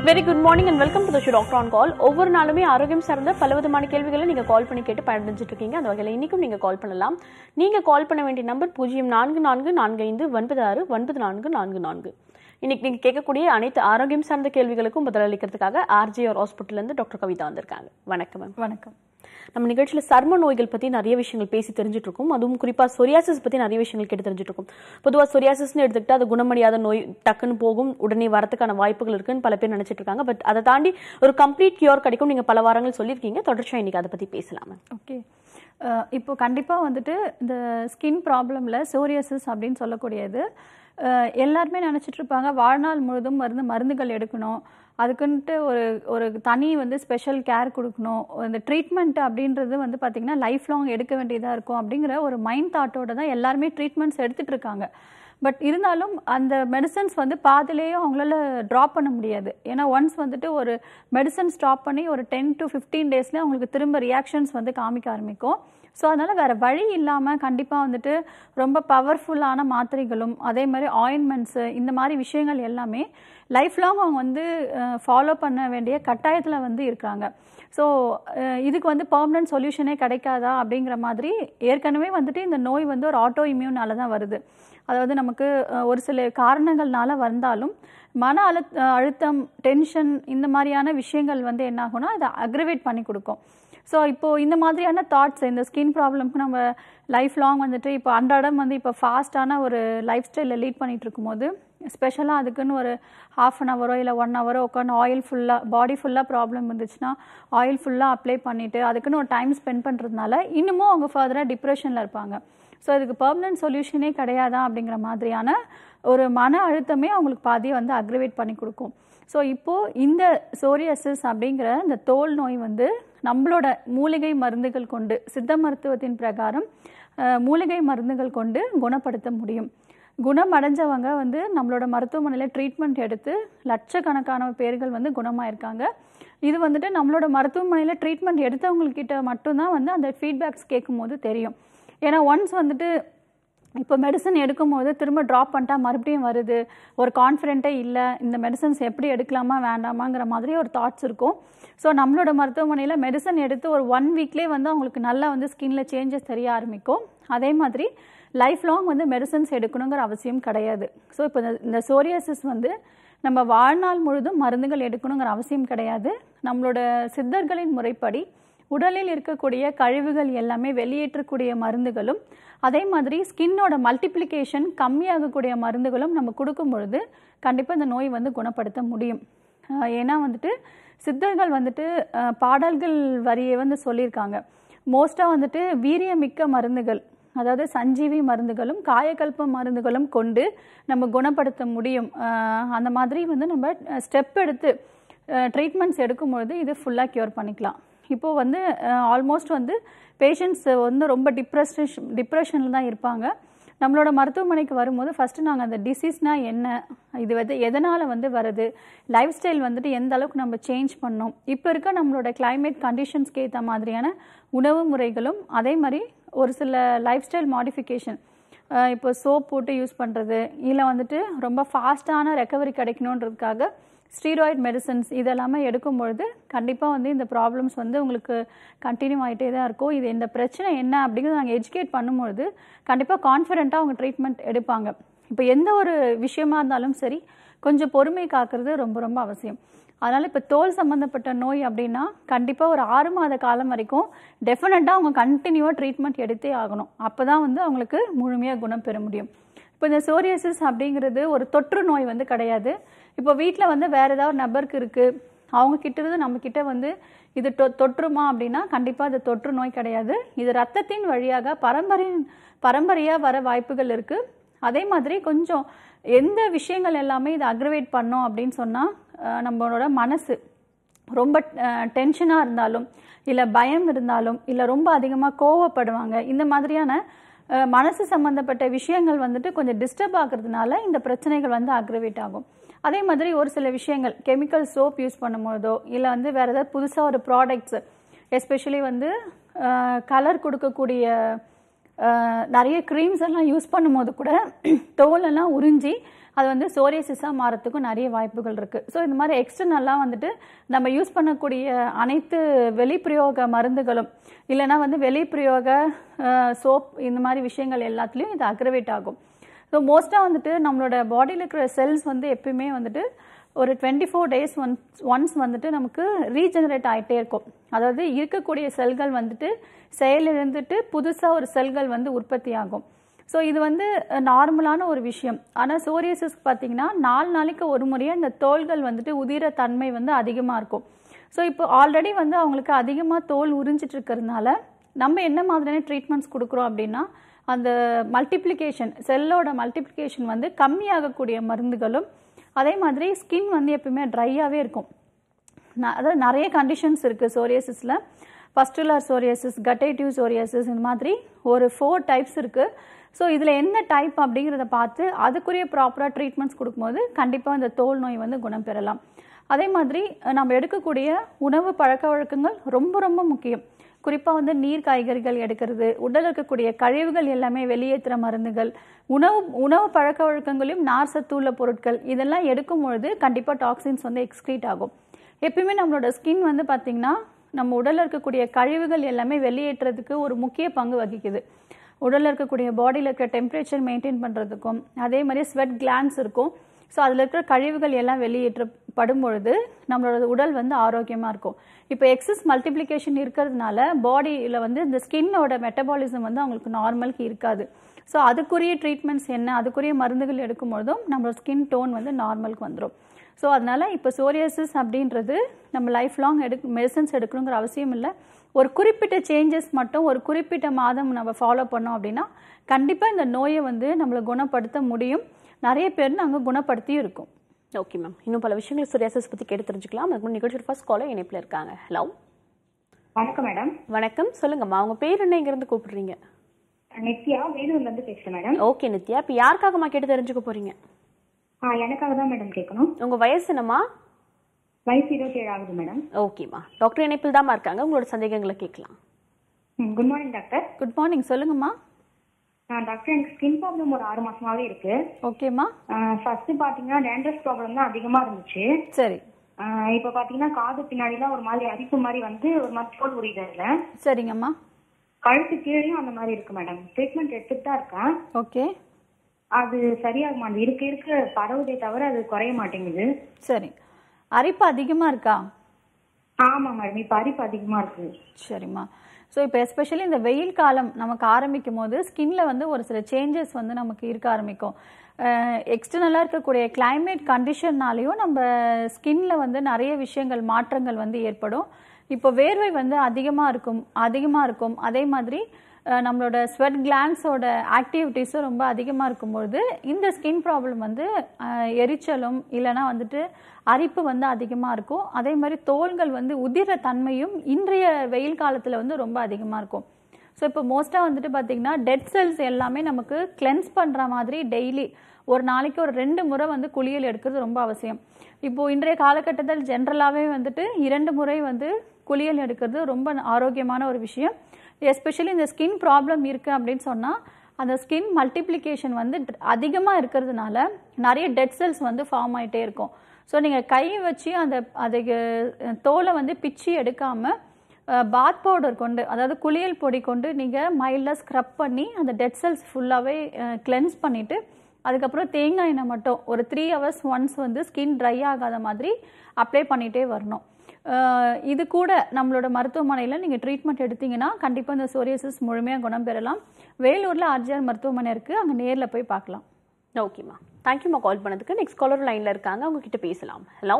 Very good morning and welcome to the show doctor on call ஒவ்வொரு நாளுமே ஆரோக்கியம் சார்ந்த பல விதமான கேள்விகளை நீங்க கால் பண்ணி கேட்டு பயனடைஞ்சிட்டு இருக்கீங்க அந்த வகையில் இன்னைக்கும் நீங்க கால் பண்ணலாம் நீங்க கால் பண்ண வேண்டிய நம்பர் பூஜ்ஜியம் நான்கு நான்கு நான்கு ஐந்து ஒன்பது ஆறு ஒன்பது நான்கு நான்கு நான்கு இன்னைக்கு நீங்க கேட்கக்கூடிய அனைத்து ஆரோக்கியம் சார்ந்த கேள்விகளுக்கும் பதிலளிக்கிறதுக்காக ஆர்ஜிஆர் ஹாஸ்பிட்டல்ல இருந்து டாக்டர் கவிதா வந்திருக்காங்க வணக்கம் மேம் வணக்கம் நம்ம நிகழ்ச்சியில் சர்ம நோய்கள் பற்றி நிறைய விஷயங்கள் பேசி தெரிஞ்சுட்டு இருக்கோம் அதுவும் குறிப்பாக சொரியாசிஸ் பற்றி நிறைய விஷயங்கள் கேட்டு தெரிஞ்சுட்டு இருக்கோம் பொதுவாக சொரியாசிஸ்னு எடுத்துக்கிட்டா அது குணமடையாத நோய் டக்குன்னு போகும் உடனே வரதுக்கான வாய்ப்புகள் இருக்குன்னு பல பேர் நினைச்சிட்டு இருக்காங்க பட் அதை தாண்டி ஒரு கம்ப்ளீட் கியூர் கிடைக்கும் நீங்கள் பல வாரங்கள் சொல்லியிருக்கீங்க தொடர்ச்சியாக இன்னைக்கு அதை பற்றி பேசலாமே ஓகே அஹ் இப்போ கண்டிப்பாக வந்துட்டு இந்த ஸ்கின் ப்ராப்ளமில் சோரியாசிஸ் அப்படின்னு சொல்லக்கூடியது அஹ் எல்லாருமே நினச்சிட்டு இருப்பாங்க வாழ்நாள் முழுதும் மருந்து மருந்துகள் எடுக்கணும் அதுக்குன்ட்டு ஒரு ஒரு தனி வந்து ஸ்பெஷல் கேர் கொடுக்கணும் இந்த ட்ரீட்மெண்ட் அப்படின்றது வந்து பார்த்திங்கன்னா லைஃப் லாங் எடுக்க வேண்டியதாக இருக்கும் அப்படிங்கிற ஒரு மைண்ட் தாட்டோட தான் எல்லாருமே ட்ரீட்மெண்ட்ஸ் எடுத்துகிட்டு இருக்காங்க பட் இருந்தாலும் அந்த மெடிசன்ஸ் வந்து பாதிலேயே அவங்களால ட்ராப் பண்ண முடியாது ஏன்னா ஒன்ஸ் வந்துட்டு ஒரு மெடிசன் ஸ்டாப் பண்ணி ஒரு டென் டு ஃபிஃப்டீன் டேஸ்லேயே அவங்களுக்கு திரும்ப ரியாக்ஷன்ஸ் வந்து காமிக்க ஆரம்பிக்கும் ஸோ அதனால் வேறு வழி இல்லாமல் கண்டிப்பாக வந்துட்டு ரொம்ப பவர்ஃபுல்லான மாத்திரைகளும் அதே மாதிரி ஆயின்மெண்ட்ஸு இந்த மாதிரி விஷயங்கள் எல்லாமே லைஃப் லாங் அவங்க வந்து ஃபாலோ பண்ண வேண்டிய கட்டாயத்தில் வந்து இருக்காங்க ஸோ இதுக்கு வந்து பர்மனன்ட் சொல்யூஷனே கிடைக்காதா அப்படிங்கிற மாதிரி ஏற்கனவே வந்துட்டு இந்த நோய் வந்து ஒரு ஆட்டோ இம்யூனால தான் வருது அதாவது நமக்கு அஹ், ஒரு சில காரணங்கள்னால வந்தாலும் மன அழு அழுத்தம் டென்ஷன் இந்த மாதிரியான விஷயங்கள் வந்து என்ன ஆகும்னா அதை அக்ரிவேட் பண்ணி கொடுக்கும் ஸோ இப்போது இந்த மாதிரியான தாட்ஸ் இந்த ஸ்கின் ப்ராப்ளம்க்கு நம்ம லைஃப் லாங் வந்துட்டு இப்போ அன்றாடம் வந்து இப்போ ஃபாஸ்ட்டான ஒரு லைஃப் ஸ்டைலில் லீட் பண்ணிட்டு இருக்கும்போது ஸ்பெஷலாக அதுக்குன்னு ஒரு ஹாஃப் அன் ஹவரோ இல்லை ஒன் ஹவரோ உட்காந்து ஆயில் ஃபுல்லாக பாடி ஃபுல்லாக ப்ராப்ளம் இருந்துச்சுன்னா ஆயில் ஃபுல்லாக அப்ளை பண்ணிவிட்டு அதுக்குன்னு ஒரு டைம் ஸ்பெண்ட் பண்ணுறதுனால இன்னமும் அவங்க ஃபர்தராக டிப்ரெஷனில் இருப்பாங்க ஸோ இதுக்கு பெர்மனன்ட் சொல்யூஷனே கிடையாதா அப்படிங்கிற மாதிரியான ஒரு மன அழுத்தமே அவங்களுக்கு பாதி வந்து அக்ரிவேட் பண்ணி கொடுக்கும் ஸோ இப்போது இந்த சோரியாசிஸ் அப்படிங்கிற இந்த தோல் நோய் வந்து நம்மளோட மூலிகை மருந்துகள் கொண்டு சித்த மருத்துவத்தின் பிரகாரம் அஹ், மூலிகை மருந்துகள் கொண்டு குணப்படுத்த முடியும் குணம் அடைஞ்சவங்க வந்து நம்மளோட மருத்துவமனையில் ட்ரீட்மெண்ட் எடுத்து லட்சக்கணக்கான பேர்கள் வந்து குணமாயிருக்காங்க இது வந்துட்டு நம்மளோட மருத்துவமனையில் ட்ரீட்மெண்ட் எடுத்தவங்கக்கிட்ட மட்டும்தான் வந்து அந்த ஃபீட்பேக்ஸ் கேட்கும்போது தெரியும் ஏன்னா ஒன்ஸ் வந்துட்டு இப்போ மெடிசன் எடுக்கும்போது திரும்ப ட்ராப் பண்ணிட்டா மறுபடியும் வருது ஒரு கான்ஃபிடென்ட்டே இல்லை இந்த மெடிசன்ஸ் எப்படி எடுக்கலாமா வேண்டாமாங்கிற மாதிரி ஒரு தாட்ஸ் இருக்கும் ஸோ நம்மளோட மருத்துவமனையில் மெடிசன் எடுத்து ஒரு ஒன் வீக்லேயே வந்து அவங்களுக்கு நல்லா வந்து ஸ்கின்ல சேஞ்சஸ் தெரிய ஆரம்பிக்கும் அதே மாதிரி லைஃப் லாங் வந்து மெடிசன்ஸ் எடுக்கணுங்கிற அவசியம் கிடையாது ஸோ இப்போ இந்த- இந்த சோரியாசிஸ் வந்து நம்ம வாழ்நாள் முழுதும் மருந்துகள் எடுக்கணுங்கிற அவசியம் கிடையாது நம்மளோட சித்தர்களின் முறைப்படி உடலில் இருக்கக்கூடிய கழிவுகள் எல்லாமே வெளியேற்றக்கூடிய மருந்துகளும் அதே மாதிரி ஸ்கின்னோட மல்டிப்ளிகேஷன் கம்மியாகக்கூடிய மருந்துகளும் நம்ம கொடுக்கும் பொழுது கண்டிப்பாக இந்த நோய் வந்து குணப்படுத்த முடியும் ஆஹ் ஏன்னா வந்துட்டு சித்தர்கள் வந்துட்டு ஆஹ் பாடல்கள் வரியை வந்து சொல்லியிருக்காங்க மோஸ்ட்டாக வந்துட்டு வீரியமிக்க மருந்துகள் அதாவது சஞ்சீவி மருந்துகளும் காயகல்ப மருந்துகளும் கொண்டு நம்ம குணப்படுத்த முடியும் ஆஹ் அந்த மாதிரி வந்து நம்ம ஸ்டெப் எடுத்து ட்ரீட்மெண்ட்ஸ் எடுக்கும்பொழுது இது ஃபுல்லாக க்யூர் பண்ணிக்கலாம் இப்போது வந்து ஆல்மோஸ்ட் வந்து பேஷண்ட்ஸ் வந்து ரொம்ப டிப்ரெஷன் டிப்ரெஷனில் தான் இருப்பாங்க நம்மளோட மருத்துவமனைக்கு வரும்போது ஃபஸ்ட்டு நாங்கள் அந்த டிசீஸ்னால் என்ன இது வந்து எதனால் வந்து வருது லைஃப் ஸ்டைல் வந்துட்டு எந்த அளவுக்கு நம்ம சேஞ்ச் பண்ணோம் இப்போ இருக்க நம்மளோட climate கண்டிஷன்ஸ்க்கு ஏற்ற மாதிரியான உணவு முறைகளும் அதே மாதிரி ஒரு சில லைஃப் ஸ்டைல் மாடிஃபிகேஷன் இப்போ சோப் போட்டு யூஸ் பண்ணுறது இல்லை வந்துட்டு ரொம்ப ஃபாஸ்ட்டான ரெக்கவரி கிடைக்கணுன்றதுக்காக ஸ்டீராய்டு மெடிசன்ஸ் இதெல்லாமே எடுக்கும்பொழுது கண்டிப்பாக வந்து இந்த ப்ராப்ளம்ஸ் வந்து உங்களுக்கு கண்டினியூ ஆகிட்டே தான் இருக்கும் இது இந்த பிரச்சனை என்ன அப்படிங்கிறத நாங்கள் எஜுகேட் பண்ணும்பொழுது கண்டிப்பாக கான்ஃபிடென்ட்டாக அவங்க ட்ரீட்மெண்ட் எடுப்பாங்க இப்போ எந்த ஒரு விஷயமா இருந்தாலும் சரி கொஞ்சம் பொறுமை காக்கிறது ரொம்ப ரொம்ப அவசியம் அதனால் இப்போ தோல் சம்மந்தப்பட்ட நோய் அப்படின்னா கண்டிப்பாக ஒரு ஆறு மாத காலம் வரைக்கும் டெஃபினட்டாக அவங்க கண்டினியூவாக ட்ரீட்மெண்ட் எடுத்தே ஆகணும் அப்போ தான் வந்து அவங்களுக்கு முழுமையாக குணம் பெற முடியும் இப்போ இந்த சோரியாசிஸ் அப்படிங்கிறது ஒரு தொற்று நோய் வந்து கிடையாது இப்போ வீட்டில் வந்து வேறு ஏதாவது ஒரு நபருக்கு இருக்குது அவங்க கிட்ட இருந்து நம்ம கிட்ட வந்து இது தொ தொற்றுமா அப்படின்னா கண்டிப்பாக அது தொற்று நோய் கிடையாது இது ரத்தத்தின் வழியாக பரம்பரையின் பரம்பரையாக வர வாய்ப்புகள் இருக்குது அதே மாதிரி கொஞ்சம் எந்த விஷயங்கள் எல்லாமே இதை அக்ரவேட் பண்ணோம் அப்படின்னு சொன்னால் நம்மளோட மனசு ரொம்ப டென்ஷனாக இருந்தாலும் இல்லை பயம் இருந்தாலும் இல்லை ரொம்ப அதிகமாக கோவப்படுவாங்க இந்த மாதிரியான அஹ், மனசு சம்மந்தப்பட்ட விஷயங்கள் வந்துட்டு கொஞ்சம் டிஸ்டர்ப் ஆகுறதுனால இந்த பிரச்சனைகள் வந்து அக்ரவேட் ஆகும் அதே மாதிரி ஒரு சில விஷயங்கள் கெமிக்கல் சோப் யூஸ் பண்ணும்போதோ இல்லை வந்து வேறு ஏதாவது புதுசாக ஒரு ப்ராடக்ட்ஸ் எஸ்பெஷலி வந்து கலர் கொடுக்கக்கூடிய அஹ், நிறைய க்ரீம்ஸ் எல்லாம் யூஸ் பண்ணும்போது கூட தோலெல்லாம் உறிஞ்சி அது வந்து சோரியசிஸாக மாறத்துக்கும் நிறைய வாய்ப்புகள் இருக்குது ஸோ இந்த மாதிரி எக்ஸ்டர்னலாக வந்துட்டு நம்ம யூஸ் பண்ணக்கூடிய அனைத்து வெளிப்பிரயோக மருந்துகளும் இல்லைன்னா வந்து வெளிப்பிரயோக சோப் இந்த மாதிரி விஷயங்கள் எல்லாத்துலேயும் இது அக்ரவேட் ஆகும் ஸோ மோஸ்ட்டாக வந்துட்டு நம்மளோட பாடியில் இருக்கிற செல்ஸ் வந்து எப்பயுமே வந்துட்டு ஒரு twenty four days once once வந்துட்டு நமக்கு ரீஜெனரேட் ஆகிட்டே இருக்கும் அதாவது இருக்கக்கூடிய செல்கள் வந்துட்டு செயலிழந்துட்டு புதுசாக ஒரு செல்கள் வந்து உற்பத்தி ஆகும் ஸோ இது வந்து நார்மலான ஒரு விஷயம் ஆனால் சோரியசிஸ் பார்த்தீங்கன்னா நாலு நாளைக்கு ஒரு முறையாக இந்த தோள்கள் வந்துட்டு உதிர தன்மை வந்து அதிகமாக இருக்கும் ஸோ இப்போ ஆல்ரெடி வந்து அவங்களுக்கு அதிகமாக தோல் உறிஞ்சிட்டு இருக்கிறதுனால நம்ம என்ன மாதிரியான ட்ரீட்மெண்ட்ஸ் கொடுக்குறோம் அப்படின்னா அந்த மல்டிப்ளிகேஷன் செல்லோட மல்டிப்ளிகேஷன் வந்து கம்மியாகக்கூடிய மருந்துகளும் அதே மாதிரி ஸ்கின் வந்து எப்பவுமே ட்ரையாகவே இருக்கும் ந- அதாவது நிறைய கண்டிஷன்ஸ் இருக்குது சோரியாசிஸில் பஸ்டுலர் சோரியாசிஸ் கட்டேட்டிவ் சோரியாசிஸ் இந்த மாதிரி ஒரு ஃபோர் டைப்ஸ் இருக்குது ஸோ இதில் என்ன டைப் அப்படிங்கிறத பார்த்து அதுக்குரிய ப்ராப்பராக ட்ரீட்மெண்ட்ஸ் கொடுக்கும்போது கண்டிப்பாக இந்த தோல் நோய் வந்து குணம் பெறலாம் அதே மாதிரி அஹ், நம்ம எடுக்கக்கூடிய உணவு பழக்க வழக்கங்கள் ரொம்ப ரொம்ப முக்கியம் குறிப்பாக வந்து நீர் காய்கறிகள் எடுக்கிறது உடல் இருக்கக்கூடிய கழிவுகள் எல்லாமே வெளியேற்றுற மருந்துகள் உணவு உணவு பழக்க வழக்கங்களையும் நார் சத்து உள்ள பொருட்கள் இதெல்லாம் எடுக்கும் பொழுது கண்டிப்பாக டாக்ஸின்ஸ் வந்து எக்ஸ்க்ரீட் ஆகும் எப்பயுமே நம்மளோட ஸ்கின் வந்து பார்த்திங்கன்னா நம்ம உடலில் இருக்கக்கூடிய கழிவுகள் எல்லாமே வெளியேற்றுறதுக்கு ஒரு முக்கிய பங்கு வகிக்குது உடலில் இருக்கக்கூடிய பாடியில் இருக்கிற டெம்பரேச்சர் மெயின்டைன் பண்ணுறதுக்கும் அதே மாதிரி ஸ்வெட் கிளான்ஸ் இருக்கும் ஸோ அதில் இருக்கிற கழிவுகள் எல்லாம் வெளியேற்றப்படும் பொழுது நம்மளோட உடல் வந்து ஆரோக்கியமாக இருக்கும் இப்போ எக்ஸஸ் மல்டிப்ளிகேஷன் இருக்கிறதுனால பாடியில் வந்து இந்த ஸ்கின்னோட மெட்டபாலிசம் வந்து அவங்களுக்கு நார்மலுக்கு இருக்காது ஸோ அதுக்குரிய ட்ரீட்மெண்ட்ஸ் என்ன அதுக்குரிய மருந்துகள் எடுக்கும்பொழுதும் நம்மளோட ஸ்கின் டோன் வந்து நார்மலுக்கு வந்துடும் ஸோ அதனால இப்போ சோரியாசிஸ் அப்படின்றது நம்ம லைஃப் லாங் எடு மெடிசன்ஸ் எடுக்கணுங்கிற அவசியம் இல்லை ஒரு குறிப்பிட்ட சேஞ்சஸ் மட்டும் ஒரு குறிப்பிட்ட மாதம் நம்ம ஃபாலோ பண்ணோம் அப்படின்னா கண்டிப்பாக இந்த நோயை வந்து நம்மளை குணப்படுத்த முடியும் நிறைய பேர் நாங்கள் குணப்படுத்தியும் இருக்கோம் ஓகே மேம் இன்னும் பல விஷயங்கள் சொரியாசிஸ் பற்றி கேட்டு தெரிஞ்சுக்கலாம் அதுக்கு முன்னாடி நிகழ்ச்சியோட ஃபர்ஸ்ட் காலர் இணைப்பில் இருக்காங்க ஹலோ வணக்கம் மேடம் வணக்கம் சொல்லுங்கம்மா உங்க பேர் என்ன இங்கிருந்து கூப்பிடுறீங்க நித்யா வேலூர்ல இருந்து பேசுறேன் மேடம் ஓகே நித்யா இப்போ யாருக்காகம்மா கேட்டு தெரிஞ்சுக்க போறீங்க ஆ எனக்காக தான் மேடம் கேட்கணும் உங்க வயசு என்னம்மா வயசு இருபத்தி ஏழு ஆகுது மேடம் ஓகேம்மா டாக்டர் இணைப்பில் தாம்மா இருக்காங்க உங்களோட சந்தேகங்களை கேட்கலாம் ம், good morning doctor good morning சொல்லுங்கம்மா ஆ, டாக்டர் எனக்கு ஸ்கின் ப்ராப்ளம் ஒரு ஆறு மாசமாவே இருக்கு ஓகேம்மா ஃபர்ஸ்ட் பாத்தீங்கன்னா டேண்ட்ரஸ் ப்ராப்ளம் தான் அதிகமா இருந்துச்சு சரி ஆ, இப்ப பாத்தீங்கன்னா காது பின்னாடிலாம் ஒரு மாதிரி அரிப்பு மாதிரி வந்து ஒரு மாதிரி தோல் உரியுது அதுல சரிங்கம்மா கழுத்து கீழேயும் அந்த மாதிரி இருக்கு மேடம் ட்ரீட்மெண்ட் எடுத்துட்டு தான் இருக்கேன் ஓகே அது சரியாக மாட்டேங்குது இருக்க இருக்க பரவுதே தவிர அது குறைய மாட்டேங்குது சரி அரிப்பு அதிகமாக இருக்கா ஆமா மேடம் இப்ப அரிப்பு அதிகமா இருக்கு சரிம்மா ஸோ இப்போ எஸ்பெஷலி இந்த வெயில் காலம் நமக்கு ஆரம்பிக்கும் போது ஸ்கின்ல வந்து ஒரு சில சேஞ்சஸ் வந்து நமக்கு இருக்க ஆரம்பிக்கும் எக்ஸ்டர்னலாக இருக்கக்கூடிய climate கண்டிஷன்னாலையும் நம்ம ஸ்கின்ல வந்து நிறைய விஷயங்கள் மாற்றங்கள் வந்து ஏற்படும் இப்போ வேர்வை வந்து அதிகமாக இருக்கும் அதிகமாக இருக்கும் அதே மாதிரி அஹ், நம்மளோட ஸ்வெட் கிளான்ஸோட ஆக்டிவிட்டீஸும் ரொம்ப அதிகமாக இருக்கும்பொழுது இந்த ஸ்கின் ப்ராப்ளம் வந்து அஹ், எரிச்சலும் இல்லைன்னா வந்துட்டு அரிப்பு வந்து அதிகமாக இருக்கும் அதே மாதிரி தோள்கள் வந்து உதிர தன்மையும் இன்றைய வெயில் காலத்தில் வந்து ரொம்ப அதிகமாக இருக்கும் ஸோ இப்போ மோஸ்ட்டாக வந்துட்டு பார்த்தீங்கன்னா டெட் செல்ஸ் எல்லாமே நமக்கு கிளென்ஸ் பண்ணுற மாதிரி டெய்லி ஒரு நாளைக்கு ஒரு ரெண்டு முறை வந்து குளியல் எடுக்கிறது ரொம்ப அவசியம் இப்போ இன்றைய காலகட்டத்தில் ஜென்ரலாகவே வந்துட்டு இரண்டு முறை வந்து குளியல் எடுக்கிறது ரொம்ப ஆரோக்கியமான ஒரு விஷயம் எஸ்பெஷலி இந்த ஸ்கின் ப்ராப்ளம் இருக்குது அப்படின்னு சொன்னால் அந்த ஸ்கின் மல்டிப்ளிகேஷன் வந்து அதிகமாக இருக்கிறதுனால நிறைய டெட் செல்ஸ் வந்து ஃபார்ம் ஆயிட்டே இருக்கும் ஸோ நீங்கள் கை வச்சு அந்த அதுக்கு தோலை வந்து பிச்சு எடுக்காமல் பாத் பவுடர் கொண்டு அதாவது குளியல் பொடி கொண்டு நீங்கள் மைல்டாக ஸ்க்ரப் பண்ணி அந்த டெட் செல்ஸ் ஃபுல்லாகவே கிளென்ஸ் பண்ணிவிட்டு அதுக்கப்புறம் தேங்காய் எண்ணெய் மட்டும் ஒரு த்ரீ ஹவர்ஸ் ஒன்ஸ் வந்து ஸ்கின் ட்ரை ஆகாத மாதிரி அப்ளை பண்ணிகிட்டே வரணும் அஹ் இது கூட நம்மளோட மருத்துவமனையில் நீங்கள் ட்ரீட்மெண்ட் எடுத்தீங்கன்னா கண்டிப்பாக இந்த சோரியாசிஸ் முழுமையாக குணம் பெறலாம் வேலூரில் ஆர்ஜிஆர் மருத்துவமனை இருக்குது அங்கே நேரில் போய் பார்க்கலாம் ஓகேம்மா தேங்க்யூம்மா கால் பண்ணதுக்கு நெக்ஸ்ட் காலர் லைன்ல இருக்காங்க அவங்க கிட்ட பேசலாம் ஹலோ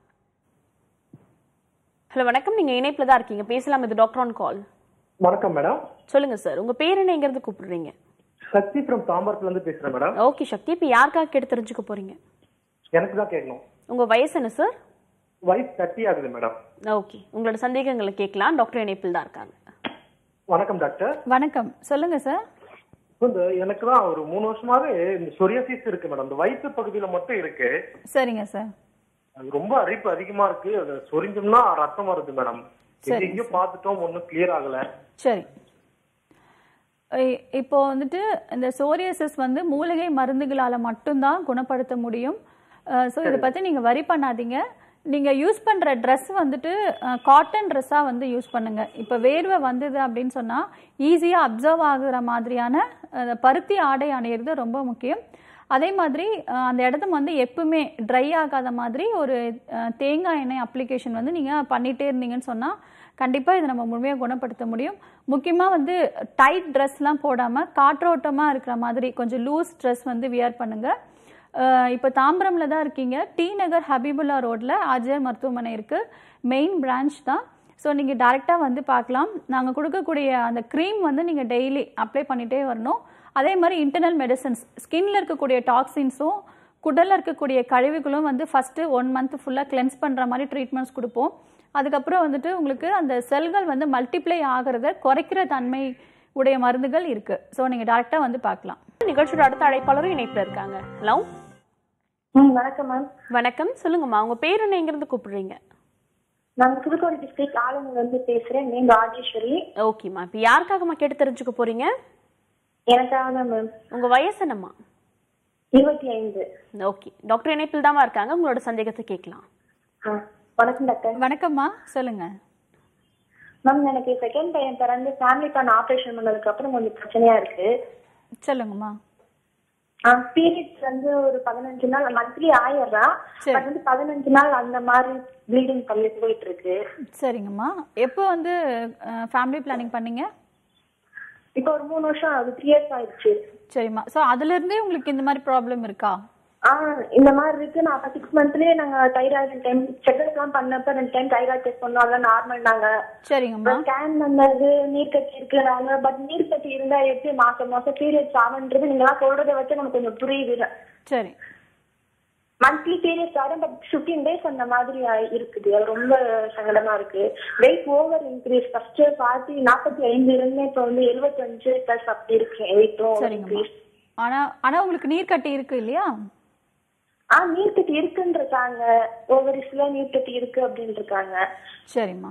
ஹலோ வணக்கம் நீங்க இணைப்புல தான் இருக்கீங்க பேசலாம் இது டாக்டர் ஆன் கால் வணக்கம் மேடம் சொல்லுங்க சார் உங்க பேர் என்ன எங்க இருந்து கூப்பிடுறீங்க சக்தி ஃப்ரம் தாம்பரத்துல இருந்து பேசுறேன் மேடம் ஓகே சக்தி இப்போ யாருக்காக கேட்டு தெரிஞ்சுக்க போறீங்க எனக்கு தான் கேட்கணும் உங்க வயசு என்ன சார் வயசு தேர்ட்டி ஆகுது மேடம் ஓகே உங்களோட சந்தேகங்களை கேட்கலாம் டாக்டர் இணைப்பில் தான் இருக்காங்க வணக்கம் டாக்டர் வணக்கம் சொல்லுங்கள் சார் இப்போ இந்த எனக்கு தான் ஒரு மூணு வருஷமாவே இந்த சொரியாசிஸ் இருக்கு மேடம் இந்த வயிற்று பகுதியில மட்டும் இருக்கு சரிங்க சார் அது ரொம்ப அரிப்பு அதிகமா இருக்கு அது சொரிஞ்சோம்னா ரத்தம் வருது மேடம் சரி, எங்கேயும் பார்த்துட்டோம் ஒன்றும் கிளியர் ஆகல சரி இ- இப்போ வந்துட்டு இந்த சோரியாசிஸ் வந்து மூலிகை மருந்துகளால மட்டும்தான் குணப்படுத்த முடியும் ஸோ இதை பத்தி நீங்க வரி பண்ணாதீங்க நீங்க யூஸ் பண்ற ட்ரெஸ் வந்துட்டு காட்டன் ட்ரெஸ்ஸா வந்து யூஸ் பண்ணுங்க இப்போ வேர்வை வந்தது அப்படின்னு சொன்னா ஈஸியா அப்சர்வ் ஆகுற மாதிரியான அஹ், பருத்தி ஆடை அணியிறது ரொம்ப முக்கியம் அதே மாதிரி அஹ், அந்த இடத்த வந்து எப்பவுமே ட்ரை ஆகாத மாதிரி ஒரு அஹ், தேங்காய் எண்ணெய் அப்ளிகேஷன் வந்து நீங்கள் பண்ணிகிட்டே இருந்தீங்கன்னு சொன்னால் கண்டிப்பாக இதை நம்ம முழுமையாக குணப்படுத்த முடியும் முக்கியமாக வந்து டைட் ட்ரெஸ்லாம் போடாமல் காற்றோட்டமாக இருக்கிற மாதிரி கொஞ்சம் லூஸ் ட்ரெஸ் வந்து வியர் பண்ணுங்கள் இப்போ தாம்பரம்ல தான் இருக்கீங்க டி நகர் ஹபீபுல்லா ரோட்டில் ஆர்ஜிஆர் மருத்துவமனை இருக்குது மெயின் பிரான்ச் தான் ஸோ நீங்கள் டேரெக்டாக வந்து பார்க்கலாம் நாங்கள் கொடுக்கக்கூடிய அந்த க்ரீம் வந்து நீங்கள் டெய்லி அப்ளை பண்ணிகிட்டே வரணும் அதே மாதிரி இன்டர்னல் மெடிசன்ஸ் ஸ்கின்ல இருக்கக்கூடிய டாக்ஸின்ஸும் குடலில் இருக்கக்கூடிய கழிவுகளும் வந்து ஃபஸ்ட்டு ஒன் மந்த் ஃபுல்லாக கிளென்ஸ் பண்ணுற மாதிரி ட்ரீட்மெண்ட்ஸ் கொடுப்போம் அதுக்கப்புறம் வந்துட்டு உங்களுக்கு அந்த செல்கள் வந்து மல்டிப்ளை ஆகிறத குறைக்கிற தன்மை உடைய மருந்துகள் இருக்குது ஸோ நீங்கள் டேரெக்டாக வந்து பார்க்கலாம் நிகழ்ச்சியோட அடுத்த அழைப்பாளரும் இணைப்புல இருக்காங்க ஹலோ ம் வணக்கம் மேம் வணக்கம் சொல்லுங்கம்மா உங்க பேர் என்ன எங்கிருந்து கூப்பிடுறீங்க நான் புதுக்கோட்டை டிஸ்ட்ரிக்ட் ஆலங்கூர்ல இருந்து பேசுறேன் நேம் ராஜேஸ்வரி ஓகேம்மா இப்போ யாருக்காகம்மா கேட்டு தெரிஞ்சுக்க போறீங்க எனக்காக தான் மேம் உங்க வயசு என்னம்மா இருபத்தி ஐந்து ஓகே டாக்டர் இணைப்பில் தாம்மா இருக்காங்க உங்களோட சந்தேகத்தை கேட்கலாம் ஆ வணக்கம் டாக்டர் வணக்கம்மா சொல்லுங்கள் மேம் எனக்கு செகண்ட் பையன் பிறந்து ஃபேமிலி பிளான் ஆபரேஷன் பண்ணதுக்கு அப்புறம் கொஞ்சம் பிரச்சனையா இருக்கு சொல்லுங்கம்மா பீரியட்ஸ் வந்து ஒரு பதினஞ்சு நாள் மந்த்லி ஆயிடுறான் சரி. பட் வந்து பதினஞ்சு நாள் அந்த மாதிரி ப்ளீடிங் பண்ணி போயிட்டு இருக்கு சரிங்கம்மா எப்போ வந்து ஃபேமிலி பிளானிங் பண்ணீங்க இப்போ ஒரு மூணு வருஷம் ஆகுது த்ரீ இயர்ஸ் ஆயிடுச்சு சரிம்மா ஸோ அதுலேருந்தே உங்களுக்கு இந்த மாதிரி ப்ராப்ளம் இருக்கா ஆ இந்த மாதிரி இருக்கு நான் அப்ப சிக்ஸ் மந்த்லயே நாங்க தைராய்டு டைம் செக்அப் எல்லாம் பண்ணப்ப ரெண்டு டைம் தைராய்டு டெஸ்ட் பண்ணோம் அதெல்லாம் நார்மல் நாங்க சரிங்கம்மா ஸ்கேன் பண்ணது நீர் கட்டி இருக்குறாங்க பட் நீர் கட்டி இருந்தா எப்படி மாசம் மாசம் பீரியட்ஸ் ஆகுன்றது நீங்க எல்லாம் சொல்றத வச்சு நமக்கு கொஞ்சம் புரியுது சரி மந்த்லி பீரியட்ஸ் ஆகும் பட் ஃபிஃப்டீன் டேஸ் அந்த மாதிரி ஆயி- இருக்குது அது ரொம்ப சங்கடமா இருக்கு weight over increase first party நாற்பத்தி ஐந்து இருந்து இப்போ வந்து எழுபத்தஞ்சு பிளஸ் அப்படி இருக்கு வெயிட்டும் சரிங்கம்மா இன்க்ரீஸ் ஆனா ஆனா உங்களுக்கு நீர் கட்டி இருக்கு இல்லையா ஆ நீர் கட்டி இருக்குன்னு இருக்காங்க ஓவரிஸ்ல நீர் கட்டி இருக்கு அப்படின்னு இருக்காங்க சரிம்மா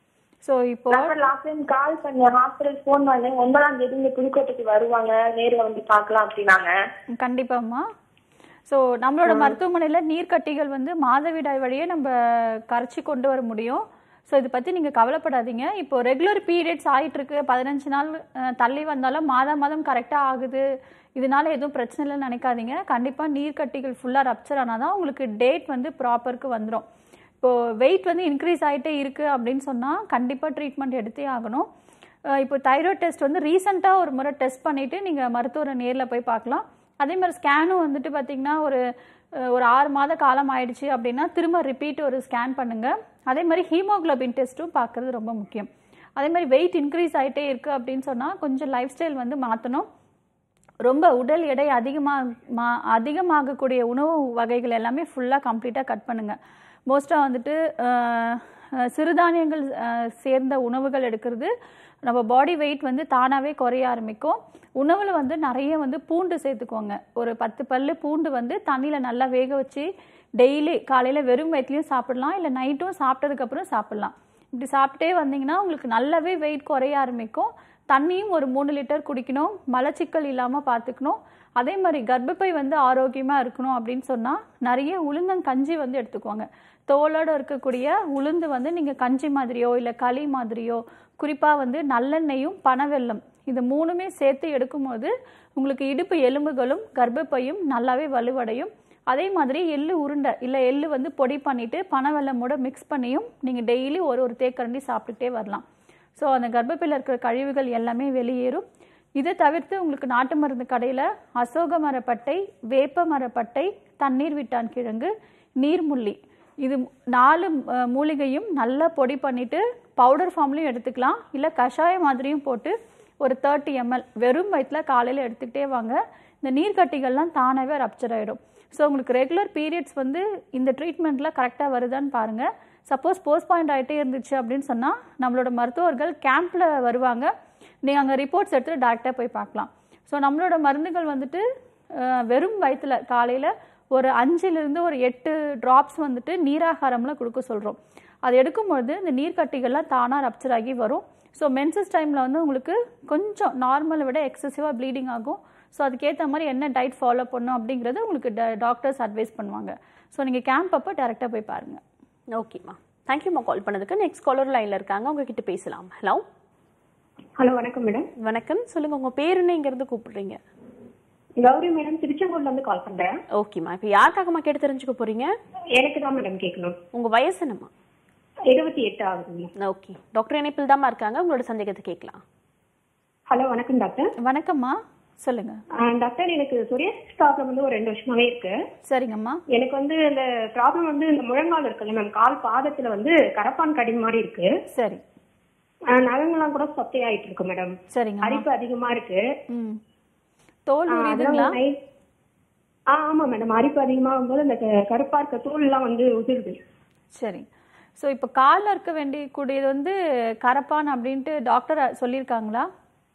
ஸோ இப்போ நான் லாஸ்ட் டைம் கால் பண்ணேன் ஹாஸ்பிட்டல் ஃபோன் பண்ணேன் ஒன்பதாம் தேதி இங்க புதுக்கோட்டைக்கு வருவாங்க நேர்ல வந்து பார்க்கலாம் அப்படின்னாங்க கண்டிப்பாம்மா ஸோ நம்மளோட மருத்துவமனையில் நீர்க்கட்டிகள் வந்து மாதவிடாய் வழியே நம்ம கரைச்சி கொண்டு வர முடியும் ஸோ இதை பற்றி நீங்கள் கவலைப்படாதீங்க இப்போ ரெகுலர் பீரியட்ஸ் ஆயிட்டு இருக்கு பதினஞ்சு நாள் அஹ், தள்ளி வந்தாலும் மாதம் மாதம் கரெக்டாக ஆகுது இதனால எதுவும் பிரச்சனை இல்லைன்னு நினைக்காதீங்க கண்டிப்பாக நீர்க்கட்டிகள் ஃபுல்லாக ரப்சர் ஆனால் தான் உங்களுக்கு டேட் வந்து ப்ராப்பருக்கு வந்துடும் இப்போது வெயிட் வந்து இன்க்ரீஸ் ஆகிட்டே இருக்குது அப்படின்னு சொன்னால் கண்டிப்பாக ட்ரீட்மெண்ட் எடுத்தே ஆகணும் அஹ் இப்போ தைராய்டு டெஸ்ட் வந்து ரீசெண்டாக ஒரு முறை டெஸ்ட் பண்ணிவிட்டு நீங்கள் மருத்துவரை நேரில் போய் பார்க்கலாம் அதே மாதிரி ஸ்கேனும் வந்துட்டு பார்த்தீங்கன்னா ஒரு அஹ் ஒரு ஆறு மாத காலம் ஆயிடுச்சு அப்படின்னா திரும்ப ரிப்பீட் ஒரு ஸ்கேன் பண்ணுங்கள் அதே மாதிரி ஹீமோகுளோபின் டெஸ்ட்டும் பார்க்குறது ரொம்ப முக்கியம் அதே மாதிரி வெயிட் இன்க்ரீஸ் ஆகிட்டே இருக்குது அப்படின்னு சொன்னால் கொஞ்சம் லைஃப் ஸ்டைல் வந்து மாற்றணும் ரொம்ப உடல் எடை அதிகமாக மா அதிகமாகக்கூடிய உணவு வகைகள் எல்லாமே ஃபுல்லாக கம்ப்ளீட்டாக கட் பண்ணுங்கள் மோஸ்ட்டாக வந்துட்டு அஹ், அஹ், சிறுதானியங்கள் அஹ், சேர்ந்த உணவுகள் எடுக்கிறது நம்ம பாடி வெயிட் வந்து தானாகவே குறைய ஆரம்பிக்கும் உணவில் வந்து நிறைய வந்து பூண்டு சேர்த்துக்கோங்க ஒரு பத்து பல்லு பூண்டு வந்து தண்ணியில் நல்லா வேக வச்சு டெய்லி காலையில் வெறும் வயிற்றுலையும் சாப்பிடலாம் இல்லை நைட்டும் சாப்பிட்டதுக்கப்புறம் சாப்பிடலாம் இப்படி சாப்பிட்டே வந்தீங்கன்னா உங்களுக்கு நல்லாவே வெயிட் குறைய ஆரம்பிக்கும் தண்ணியும் ஒரு மூணு லிட்டர் குடிக்கணும் மலச்சிக்கல் இல்லாமல் பார்த்துக்கணும் அதே மாதிரி கர்ப்பப்பை வந்து ஆரோக்கியமாக இருக்கணும் அப்படின்னு சொன்னால் நிறைய உளுந்தங்கஞ்சி வந்து எடுத்துக்கோங்க தோலோடு இருக்கக்கூடிய உளுந்து வந்து நீங்கள் கஞ்சி மாதிரியோ இல்லை களி மாதிரியோ குறிப்பாக வந்து நல்லெண்ணெயும் பனவெல்லம் இது மூணுமே சேர்த்து எடுக்கும்போது உங்களுக்கு இடுப்பு எலும்புகளும் கர்ப்பப்பையும் நல்லாவே வலுவடையும் அதே மாதிரி எள்ளு உருண்டை இல்லை எள்ளு வந்து பொடி பண்ணிவிட்டு பனவெல்லமோட மிக்ஸ் பண்ணியும் நீங்கள் டெய்லி ஒரு ஒரு தேக்கரண்டி சாப்பிட்டுட்டே வரலாம் ஸோ அந்த கர்ப்பப்பையில் இருக்கிற கழிவுகள் எல்லாமே வெளியேறும் இதை தவிர்த்து உங்களுக்கு நாட்டு மருந்து கடையில் அசோக மரப்பட்டை வேப்ப மரப்பட்டை தண்ணீர் விட்டான் கிழங்கு நீர்முள்ளி இது நாலு அஹ், மூலிகையும் நல்லா பொடி பண்ணிவிட்டு பவுடர் ஃபார்ம்லையும் எடுத்துக்கலாம் இல்லை கஷாயம் மாதிரியும் போட்டு ஒரு தேர்ட்டி எம்எல் வெறும் வயிற்றில் காலையில் எடுத்துக்கிட்டே வாங்க இந்த நீர்க்கட்டிகள்லாம் தானாகவே ரப்சர் ஆகிடும் ஸோ உங்களுக்கு ரெகுலர் பீரியட்ஸ் வந்து இந்த ட்ரீட்மெண்ட்டில் கரெக்டாக வருதான்னு பாருங்கள் சப்போஸ் போஸ்ட் பாயிண்ட் ஆகிட்டே இருந்துச்சு அப்படின்னு சொன்னால் நம்மளோட மருத்துவர்கள் கேம்பில் வருவாங்க நீங்கள் அங்கே ரிப்போர்ட்ஸ் எடுத்துகிட்டு டேரெக்டாக போய் பார்க்கலாம் ஸோ நம்மளோட மருந்துகள் வந்துட்டு அஹ், வெறும் வயிற்றில் காலையில் ஒரு அஞ்சுலேருந்து ஒரு எட்டு ட்ராப்ஸ் வந்துட்டு நீராகாரம்ல கொடுக்க சொல்கிறோம் அது எடுக்கும்பொழுது இந்த நீர்க்கட்டிகள்லாம் தானாக ரப்சர் ஆகி வரும் ஸோ மென்சஸ் டைமில் வந்து உங்களுக்கு கொஞ்சம் நார்மலை விட எக்ஸசிவாக ப்ளீடிங் ஆகும் ஸோ அதுக்கேற்ற மாதிரி என்ன டயட் ஃபாலோ பண்ணணும் அப்படிங்கிறது உங்களுக்கு டாக்டர்ஸ் அட்வைஸ் பண்ணுவாங்க ஸோ நீங்கள் கேம்ப் அப்போ டேரெக்டாக போய் பாருங்கள் ஓகேம்மா தேங்க்யூம்மா கால் பண்ணதுக்கு நெக்ஸ்ட் காலர் லைன்ல இருக்காங்க உங்ககிட்ட பேசலாம் ஹலோ ஹலோ வணக்கம் மேடம் வணக்கம் சொல்லுங்க உங்க பேர் என்ன இங்க இருந்து கூப்பிடுறீங்க கௌரி மேடம் திருச்செங்கோட்ல இருந்து கால் பண்றேன் ஓகேம்மா இப்போ யாருக்காகம்மா கேட்டு தெரிஞ்சுக்க போறீங்க எனக்கு தான் மேடம் கேட்கணும் உங்க வயசு என்னம்மா இருபத்தி எட்டு ஆகுதுங்க ஓகே டாக்டர் இணைப்பில் தாம்மா இருக்காங்க உங்களோட சந்தேகத்தை கேட்கலாம் ஹலோ வணக்கம் டாக்டர் வணக்கம்மா சொல்லுங்கள் ஆ, டாக்டர் எனக்கு சொரியாசிஸ் ப்ராப்ளம் வந்து ஒரு ரெண்டு வருஷமாவே இருக்கு சரிங்கம்மா எனக்கு வந்து இந்த ப்ராப்ளம் வந்து இந்த முழங்கால் இருக்குல்ல மேம் கால் பாதத்துல வந்து கரப்பான் கடி மாதிரி இருக்கு சரி ஆ, நகங்கள்லாம் கூட சொத்தையாயிட்டு இருக்கு மேடம் சரிங்கம்மா அரிப்பு அதிகமா இருக்கு ம் தோல் ஆ, உரியுதுங்களா அதெல்லாம் night- ஆ ஆமா மேடம் அரிப்பு அதிகமாகும் போது அந்த க- கருப்பா இருக்க தோல் எல்லாம் வந்து உதிருது சரி ஸோ இப்போ காலில் இருக்க வேண்டிய கூடியது வந்து கரப்பான் அப்படின்ட்டு டாக்டர் சொல்லியிருக்காங்களா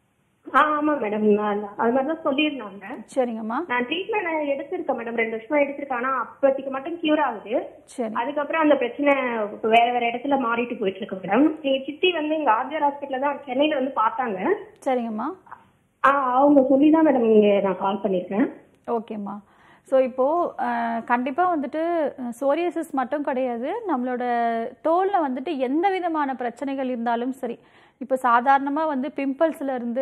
ஆ ஆமா மேடம் அது மாதிரி தான் சொல்லியிருந்தாங்க சரிங்கம்மா நான் ட்ரீட்மெண்ட் எடுத்திருக்கேன் மேடம் ரெண்டு வருஷமா எடுத்திருக்கேன் ஆனா அப்போதைக்கு மட்டும் கியூர் ஆகுது சரி அதுக்கப்புறம் அந்த பிரச்சனை இப்ப வேற வேற இடத்துல மாறிட்டு போயிட்டு இருக்கு மேடம் எங்க சித்தி வந்து இங்க ஆர்ஜர் ஹாஸ்பிட்டல்ல தான் சென்னையில வந்து பார்த்தாங்க சரிங்கம்மா ஆ அவங்க சொல்லி தான் மேடம் இங்க நான் கால் பண்ணிருக்கேன் ஓகேம்மா ஸோ இப்போது கண்டிப்பாக வந்துட்டு சோரியாசிஸ் மட்டும் கிடையாது நம்மளோட தோலில் வந்துட்டு எந்த விதமான பிரச்சனைகள் இருந்தாலும் சரி இப்போ சாதாரணமாக வந்து பிம்பிள்ஸ்ல இருந்து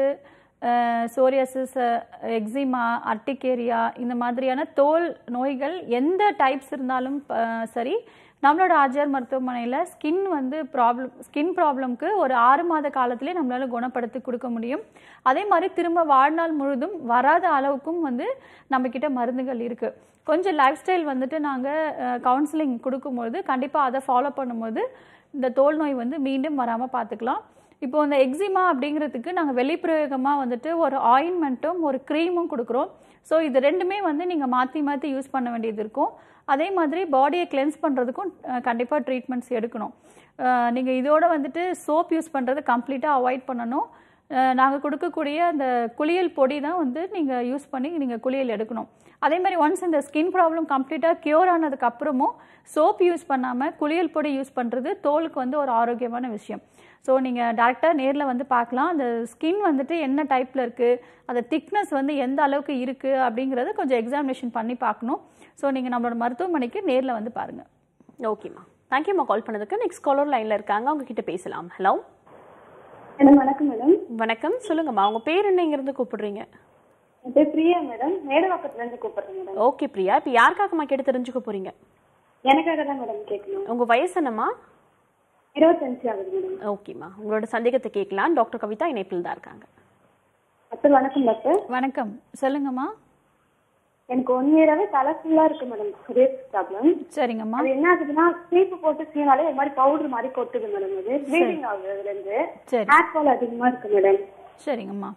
சோரியாசிஸ் எக்ஸிமா அர்டிகேரியா இந்த மாதிரியான தோல் நோய்கள் எந்த டைப்ஸ் இருந்தாலும் அஹ், சரி நம்மளோட ஆர்ஜிஆர் மருத்துவமனையில் ஸ்கின் வந்து ப்ராப்ளம் ஸ்கின் ப்ராப்ளம்க்கு ஒரு ஆறு மாத காலத்திலே நம்மளால குணப்படுத்தி கொடுக்க முடியும் அதே மாதிரி திரும்ப வாழ்நாள் முழுதும் வராத அளவுக்கும் வந்து நம்மக்கிட்ட மருந்துகள் இருக்குது கொஞ்சம் லைஃப் ஸ்டைல் வந்துட்டு நாங்கள் கவுன்சிலிங் கொடுக்கும்போது கண்டிப்பாக அதை ஃபாலோ பண்ணும்போது இந்த தோல் நோய் வந்து மீண்டும் வராமல் பார்த்துக்கலாம் இப்போ இந்த எக்ஸிமா அப்படிங்கிறதுக்கு நாங்கள் வெளிப்பிரயோகமாக வந்துட்டு ஒரு ஆயின்மெண்ட்டும் ஒரு க்ரீமும் கொடுக்குறோம் ஸோ இது ரெண்டுமே வந்து நீங்கள் மாற்றி மாற்றி யூஸ் பண்ண வேண்டியது இருக்கும் அதே மாதிரி பாடியை கிளென்ஸ் பண்ணுறதுக்கும் கண்டிப்பாக ட்ரீட்மெண்ட்ஸ் எடுக்கணும் நீங்கள் இதோட வந்துட்டு சோப் யூஸ் பண்ணுறது கம்ப்ளீட்டாக அவாய்ட் பண்ணணும் நாங்கள் கொடுக்கக்கூடிய அந்த குளியல் பொடி தான் வந்து நீங்கள் யூஸ் பண்ணி நீங்கள் குளியல் எடுக்கணும் அதே மாதிரி ஒன்ஸ் இந்த ஸ்கின் ப்ராப்ளம் கம்ப்ளீட்டாக க்யூர் ஆனதுக்கு அப்புறமும் சோப் யூஸ் பண்ணாமல் குளியல் பொடி யூஸ் பண்ணுறது தோலுக்கு வந்து ஒரு ஆரோக்கியமான விஷயம் ஸோ நீங்கள் டேரெக்டாக நேரில் வந்து பார்க்கலாம் அந்த ஸ்கின் வந்துட்டு என்ன டைப்பில் இருக்குது அந்த திக்னஸ் வந்து எந்த அளவுக்கு இருக்குது அப்படிங்கிறத கொஞ்சம் எக்ஸாமினேஷன் பண்ணி பார்க்கணும் ஸோ நீங்கள் நம்மளோட மருத்துவமனைக்கு நேரில் வந்து பாருங்கள் ஓகேம்மா தேங்க்யூம்மா கால் பண்ணதுக்கு நெக்ஸ்ட் காலர் லைன்ல இருக்காங்க அவங்க கிட்ட பேசலாம் ஹலோ மேடம் வணக்கம் மேடம் வணக்கம் சொல்லுங்கம்மா உங்க பேர் என்ன இங்க இருந்து கூப்பிடுறீங்க என் பேர் பிரியா மேடம் மேடவாக்கத்துல இருந்து கூப்பிடுறேன் மேடம் ஓகே பிரியா இப்போ யாருக்காகம்மா கேட்டு தெரிஞ்சுக்க போறீங்க எனக்காக தான் மேடம் கேட்கணும் உங்க வயசு என்னம்மா இருபத்தஞ்சு ஆகுது மேடம் ஓகேம்மா உங்களோட சந்தேகத்தை கேட்கலாம் டாக்டர் கவிதா இணைப்பில் தான் இருக்காங்க டாக்டர் வணக்கம் டாக்டர் வணக்கம் சொல்லுங்கம்மா எனக்கு ஒன் இயராவே தலை ஃபுல்லா இருக்கு மேடம் சீரியஸ் ப்ராப்ளம் சரிங்கம்மா அது என்ன ஆகுதுன்னா சீப்பு போட்டு சீனாலே ஒரு மாதிரி பவுடர் மாதிரி கொட்டுது மேடம் அது ப்ளீடிங் ஆகுது அதுல இருந்து சரி ஹேர் ஃபால் அதிகமா இருக்கு மேடம் சரிங்கம்மா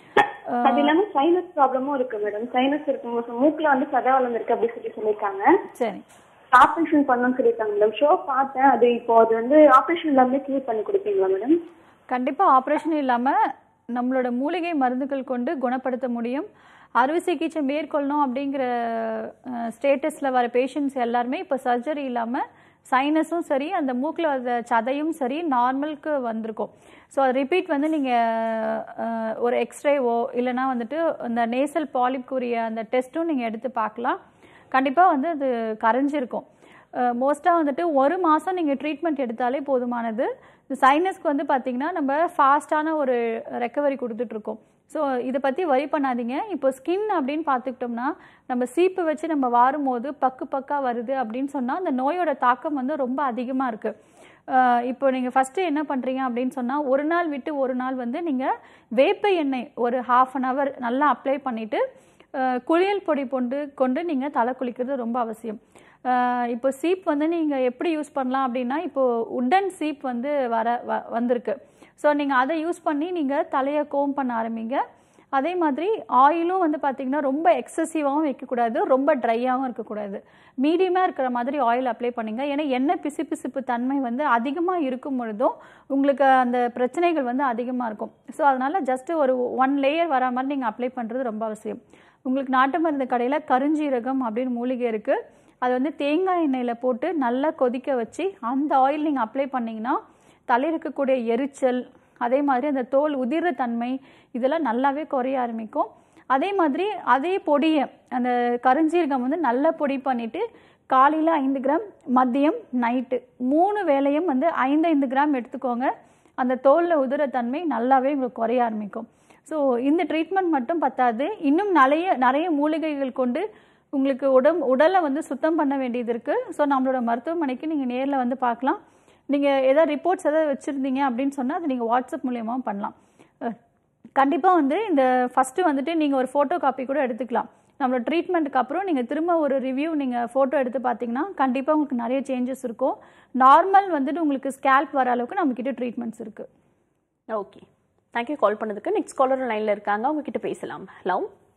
அது இல்லாம சைனஸ் ப்ராப்ளமும் இருக்கு மேடம் சைனஸ் இருக்கு மூக்குல வந்து சதை வளர்ந்துருக்கு அப்படி சொல்லி சொல்லியிருக்காங்க சரி ஆப்ரேஷன் பண்ணணும்னு சொல்லியிருக்காங்க மேடம் ஷோ பார்த்தேன் அது இப்போ அது வந்து ஆப்ரேஷன் இல்லாமலே கிளியர் பண்ணி கொடுப்பீங்களா மேடம் கண்டிப்பாக ஆப்ரேஷன் இல்லாமல் நம்மளோட மூலிகை மருந்துகள் கொண்டு குணப்படுத்த முடியும் அறுவை சிகிச்சை மேற்கொள்ளணும் அப்படிங்கிற ஸ்டேட்டஸில் வர பேஷண்ட்ஸ் எல்லாருமே இப்போ சர்ஜரி இல்லாமல் சைனஸும் சரி அந்த மூக்கில் வர சதையும் சரி நார்மலுக்கு வந்திருக்கும் ஸோ ரிப்பீட் வந்து நீங்கள் ஒரு எக்ஸ்ரேவோ இல்லைனா வந்துட்டு அந்த நேசல் பாலிப்க்குரிய அந்த டெஸ்ட்டும் நீங்கள் எடுத்து பார்க்கலாம் கண்டிப்பாக வந்து அது கரைஞ்சிருக்கும் மோஸ்ட்டாக வந்துட்டு ஒரு மாதம் நீங்கள் ட்ரீட்மெண்ட் எடுத்தாலே போதுமானது இந்த சைனஸ்க்கு வந்து பார்த்திங்கன்னா நம்ம ஃபாஸ்ட்டான ஒரு ரெக்கவரி கொடுத்துட்ருக்கோம் ஸோ இதை பற்றி வரி பண்ணாதீங்க இப்போ ஸ்கின் அப்படின்னு பார்த்துக்கிட்டோம்னா நம்ம சீப்பு வச்சு நம்ம வாரும்போது பக்கு பக்காக வருது அப்படின்னு சொன்னால் அந்த நோயோட தாக்கம் வந்து ரொம்ப அதிகமாக இருக்குது இப்போ நீங்கள் ஃபஸ்ட்டு என்ன பண்ணுறீங்க அப்படின்னு சொன்னால் ஒரு நாள் விட்டு ஒரு நாள் வந்து நீங்கள் வேப்ப எண்ணெய் ஒரு ஹாஃப் அன் ஹவர் நல்லா அப்ளை பண்ணிவிட்டு குளியல் பொடி கொண்டு கொண்டு நீங்கள் தலை குளிக்கிறது ரொம்ப அவசியம் இப்போ சீப் வந்து நீங்கள் எப்படி யூஸ் பண்ணலாம் அப்படின்னா இப்போது உட்டன் சீப் வந்து வர வ வந்திருக்கு ஸோ நீங்கள் அதை யூஸ் பண்ணி நீங்கள் தலையை கோம் பண்ண ஆரம்பிங்க அதே மாதிரி ஆயிலும் வந்து பார்த்திங்கன்னா ரொம்ப எக்ஸசிவாகவும் வைக்கக்கூடாது ரொம்ப ட்ரையாகவும் இருக்கக்கூடாது மீடியமாக இருக்கிற மாதிரி ஆயில் அப்ளை பண்ணுங்க ஏன்னா எண்ணெய் பிசு பிசுப்பு தன்மை வந்து அதிகமாக இருக்கும் பொழுதும் உங்களுக்கு அந்த பிரச்சனைகள் வந்து அதிகமாக இருக்கும் ஸோ அதனால் ஜஸ்ட்டு ஒரு ஒன் லேயர் வர மாதிரி நீங்கள் அப்ளை பண்ணுறது ரொம்ப அவசியம் உங்களுக்கு நாட்டு மருந்து கடையில் கருஞ்சீரகம் அப்படின்னு மூலிகை இருக்குது அது வந்து தேங்காய் எண்ணெயில் போட்டு நல்லா கொதிக்க வச்சு அந்த ஆயில் நீங்கள் அப்ளை பண்ணிங்கன்னா தலையில் இருக்கக்கூடிய எரிச்சல் அதே மாதிரி அந்த தோல் உதிர்ற தன்மை இதெல்லாம் நல்லாவே குறைய ஆரம்பிக்கும் அதே மாதிரி அதே பொடியை அந்த கருஞ்சீரகம் வந்து நல்லா பொடி பண்ணிட்டு காலையில் ஐந்து கிராம் மதியம் நைட்டு மூணு வேளையும் வந்து ஐந்து ஐந்து கிராம் எடுத்துக்கோங்க அந்த தோலில் உதிர தன்மை நல்லாவே உங்களுக்கு குறைய ஆரம்பிக்கும் ஸோ இந்த ட்ரீட்மெண்ட் மட்டும் பத்தாது இன்னும் நிறைய நிறைய மூலிகைகள் கொண்டு உங்களுக்கு உடம் உடலை வந்து சுத்தம் பண்ண வேண்டியது இருக்குது ஸோ நம்மளோட மருத்துவமனைக்கு நீங்கள் நேரில் வந்து பார்க்கலாம் நீங்கள் ஏதாவது ரிப்போர்ட்ஸ் ஏதாவது வச்சுருந்தீங்க அப்படின்னு சொன்னால் அதை நீங்கள் வாட்ஸ்அப் மூலியமாக பண்ணலாம் கண்டிப்பாக வந்து இந்த ஃபஸ்ட்டு வந்துட்டு நீங்கள் ஒரு ஃபோட்டோ காப்பி கூட எடுத்துக்கலாம் நம்மளோட ட்ரீட்மெண்ட்டுக்கு அப்புறம் நீங்கள் திரும்ப ஒரு ரிவ்யூ நீங்கள் ஃபோட்டோ எடுத்து பார்த்தீங்கன்னா கண்டிப்பாக உங்களுக்கு நிறைய சேஞ்சஸ் இருக்கும் நார்மல் வந்துட்டு உங்களுக்கு ஸ்கேல்ப் வர அளவுக்கு நம்மக்கிட்ட ட்ரீட்மெண்ட்ஸ் இருக்குது ஓகே தேங்க்யூ கால் பண்ணதுக்கு நெக்ஸ்ட் காலர் லைனில் இருக்காங்க அவங்க கிட்ட பேசலாம் ஹலோ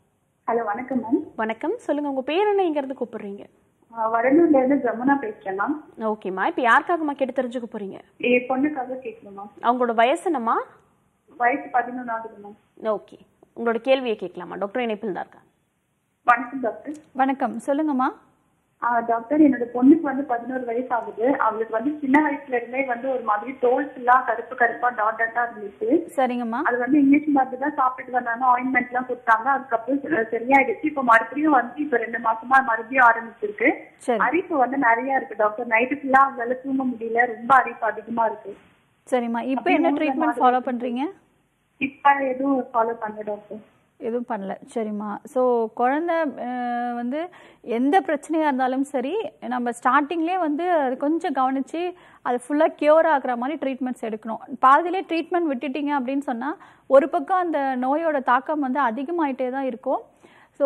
ஹலோ வணக்கம் மேம் வணக்கம் சொல்லுங்க உங்க பேர் என்ன இருந்து கூப்பிடுறீங்க வடலூர்ல இருந்து ஜமுனா பேசுறேன் மேம் ஓகேம்மா இப்போ யாருக்காகம்மா கேட்டு தெரிஞ்சுக்க போறீங்க என் பொண்ணுக்காக கேட்கணும் மேம் அவங்களோட வயசு என்னம்மா வயசு பதினொன்று ஆகுது மேம் ஓகே உங்களோட கேள்வியை கேட்கலாமா டாக்டர் இணைப்பில் தான் இருக்காங்க வணக்கம் டாக்டர் வணக்கம் சொல்லுங்கம்மா ஆ, டாக்டர் என்னோட பொண்ணுக்கு வந்து பதினோரு வயசு ஆகுது அவளுக்கு வந்து சின்ன வயசுல இருந்தே வந்து ஒரு மாதிரி தோல் ஃபுல்லா கருப்பு கருப்பா டாட் டாட்டா இருந்துச்சு சரிங்கம்மா அது வந்து இங்கிலீஷ் மருந்து தான் சாப்பிட்டு வந்தாங்க ஆயின்மெண்ட் எல்லாம் கொடுத்தாங்க அதுக்கப்புறம் சரி- சரியாயிடுச்சு இப்ப மறுபடியும் வந்து இப்ப ரெண்டு மாசமா மறுபடியும் ஆரம்பிச்சிருக்கு சரி அரிப்பு வந்து நிறைய இருக்கு டாக்டர் நைட்டு ஃபுல்லா அவளால தூங்க முடியல ரொம்ப அரிப்பு அதிகமா இருக்கு சரிம்மா இப்போ என்ன ட்ரீட்மெண்ட் ஃபாலோ பண்ணுறீங்க இப்ப எதுவும் ஃபாலோ பண்ணல டாக்டர் எதுவும் பண்ணல சரிம்மா ஸோ குழந்த அஹ், வந்து எந்த பிரச்சனையாக இருந்தாலும் சரி நம்ம ஸ்டார்டிங்லேயே வந்து அது கொஞ்சம் கவனித்து அது ஃபுல்லாக க்யூர் ஆகுற மாதிரி ட்ரீட்மெண்ட்ஸ் எடுக்கணும் பாதியிலே ட்ரீட்மெண்ட் விட்டுட்டீங்க அப்படின்னு சொன்னால் ஒரு பக்கம் அந்த நோயோட தாக்கம் வந்து அதிகமாயிட்டே தான் இருக்கும் ஸோ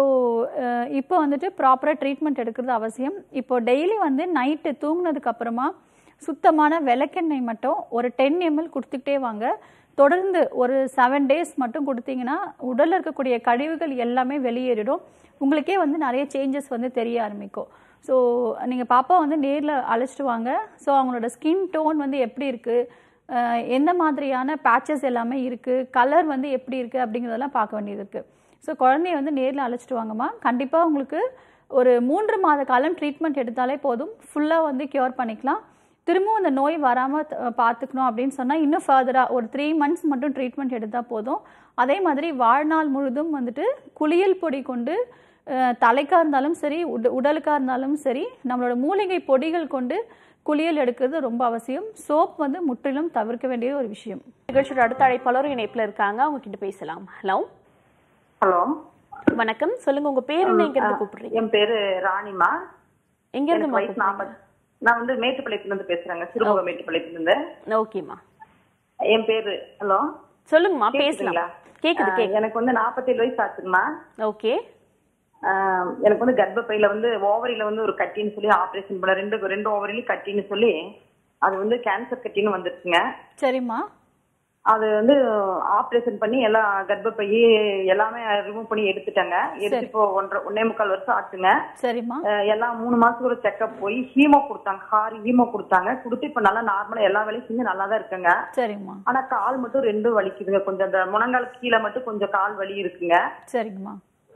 இப்போ வந்துட்டு ப்ராப்பராக ட்ரீட்மெண்ட் எடுக்கிறது அவசியம் இப்போ டெய்லி வந்து நைட்டு தூங்குனதுக்கு அப்புறமா சுத்தமான விளக்கெண்ணெய் மட்டும் ஒரு டென் எம்எல் கொடுத்துக்கிட்டே வாங்க தொடர்ந்து ஒரு செவன் டேஸ் மட்டும் கொடுத்தீங்கன்னா உடலில் இருக்கக்கூடிய கழிவுகள் எல்லாமே வெளியேறிடும் உங்களுக்கே வந்து நிறைய சேஞ்சஸ் வந்து தெரிய ஆரம்பிக்கும் ஸோ நீங்கள் பாப்பா வந்து நேரில் அழைச்சிட்டு வாங்க ஸோ அவங்களோட ஸ்கின் டோன் வந்து எப்படி இருக்குது எந்த மாதிரியான பேச்சஸ் எல்லாமே இருக்குது கலர் வந்து எப்படி இருக்குது அப்படிங்கிறதெல்லாம் பார்க்க வேண்டியது இருக்குது ஸோ குழந்தைய வந்து நேரில் அழைச்சிட்டு வாங்கம்மா கண்டிப்பாக உங்களுக்கு ஒரு மூன்று மாத காலம் ட்ரீட்மெண்ட் எடுத்தாலே போதும் ஃபுல்லாக வந்து க்யூர் பண்ணிக்கலாம் திரும்பவும் அந்த நோய் வராமல் பார்த்துக்கணும் அப்படின்னு சொன்னால் இன்னும் ஃபர்தராக ஒரு த்ரீ மந்த்ஸ் மட்டும் ட்ரீட்மெண்ட் எடுத்தால் போதும் அதே மாதிரி வாழ்நாள் முழுதும் வந்துட்டு குளியல் பொடி கொண்டு அஹ், தலைக்கா இருந்தாலும் சரி உட உடலுக்காக இருந்தாலும் சரி நம்மளோட மூலிகை பொடிகள் கொண்டு குளியல் எடுக்கிறது ரொம்ப அவசியம் சோப் வந்து முற்றிலும் தவிர்க்க வேண்டிய ஒரு விஷயம் நிகழ்ச்சியோட அடுத்த அழைப்பாளர் இணைப்பில் இருக்காங்க அவங்க கிட்ட பேசலாம் ஹலோ ஹலோ வணக்கம் சொல்லுங்க உங்க பேர் என்ன எங்க இருந்து கூப்பிடுறீங்க என் பேரு ராணிமா எங்க எனக்கு இருந்து வயசு நாற்பது நான் வந்து மேட்டுப்பாளையத்துல இருந்து பேசுறேங்க சிறுமுக மேட்டுப்பாளையத்துல இருந்து ஓகேம்மா என் பேரு ஹலோ சொல்லுங்கம்மா பேசலாம் கேக்குதுங்களா? கேக்குது ஆ, கேக்குது எனக்கு வந்து நாற்பத்தேழு வயசு ஆச்சுங்கம்மா ஓகே ஆ, எனக்கு வந்து கர்ப்பப்பையில வந்து ஓவரியில வந்து ஒரு கட்டின்னு சொல்லி ஆபரேஷன் பண்ண ரெண்டு ரெண்டு ஓவரிலையும் கட்டின்னு சொல்லி அது வந்து கேன்சர் கட்டின்னு வந்துருச்சுங்க சரிம்மா அது வந்து ஆபரேஷன் பண்ணி எல்லா கர்ப்பப்பையே எல்லாமே ரிமூவ் பண்ணி எடுத்துட்டாங்க எடுத்து இப்போ ஒன்றரை ஒன்னே முக்கால் வருஷம் ஆச்சுங்க சரிம்மா அஹ் எல்லாம் மூணு மாசத்துக்கு ஒரு செக்அப் போய் ஹீமோ கொடுத்தாங்க ஹாரி ஹீமோ கொடுத்தாங்க கொடுத்து இப்ப நல்லா நார்மலா எல்லா வேலையும் செஞ்சு நல்லா தான் இருக்குங்க சரிங்கம்மா ஆனா கால் மட்டும் ரெண்டும் வலிக்குதுங்க கொஞ்சம் அந்த முழங்கால் கீழே மட்டும் கொஞ்சம் கால் வலி இருக்குங்க சரிங்கம்மா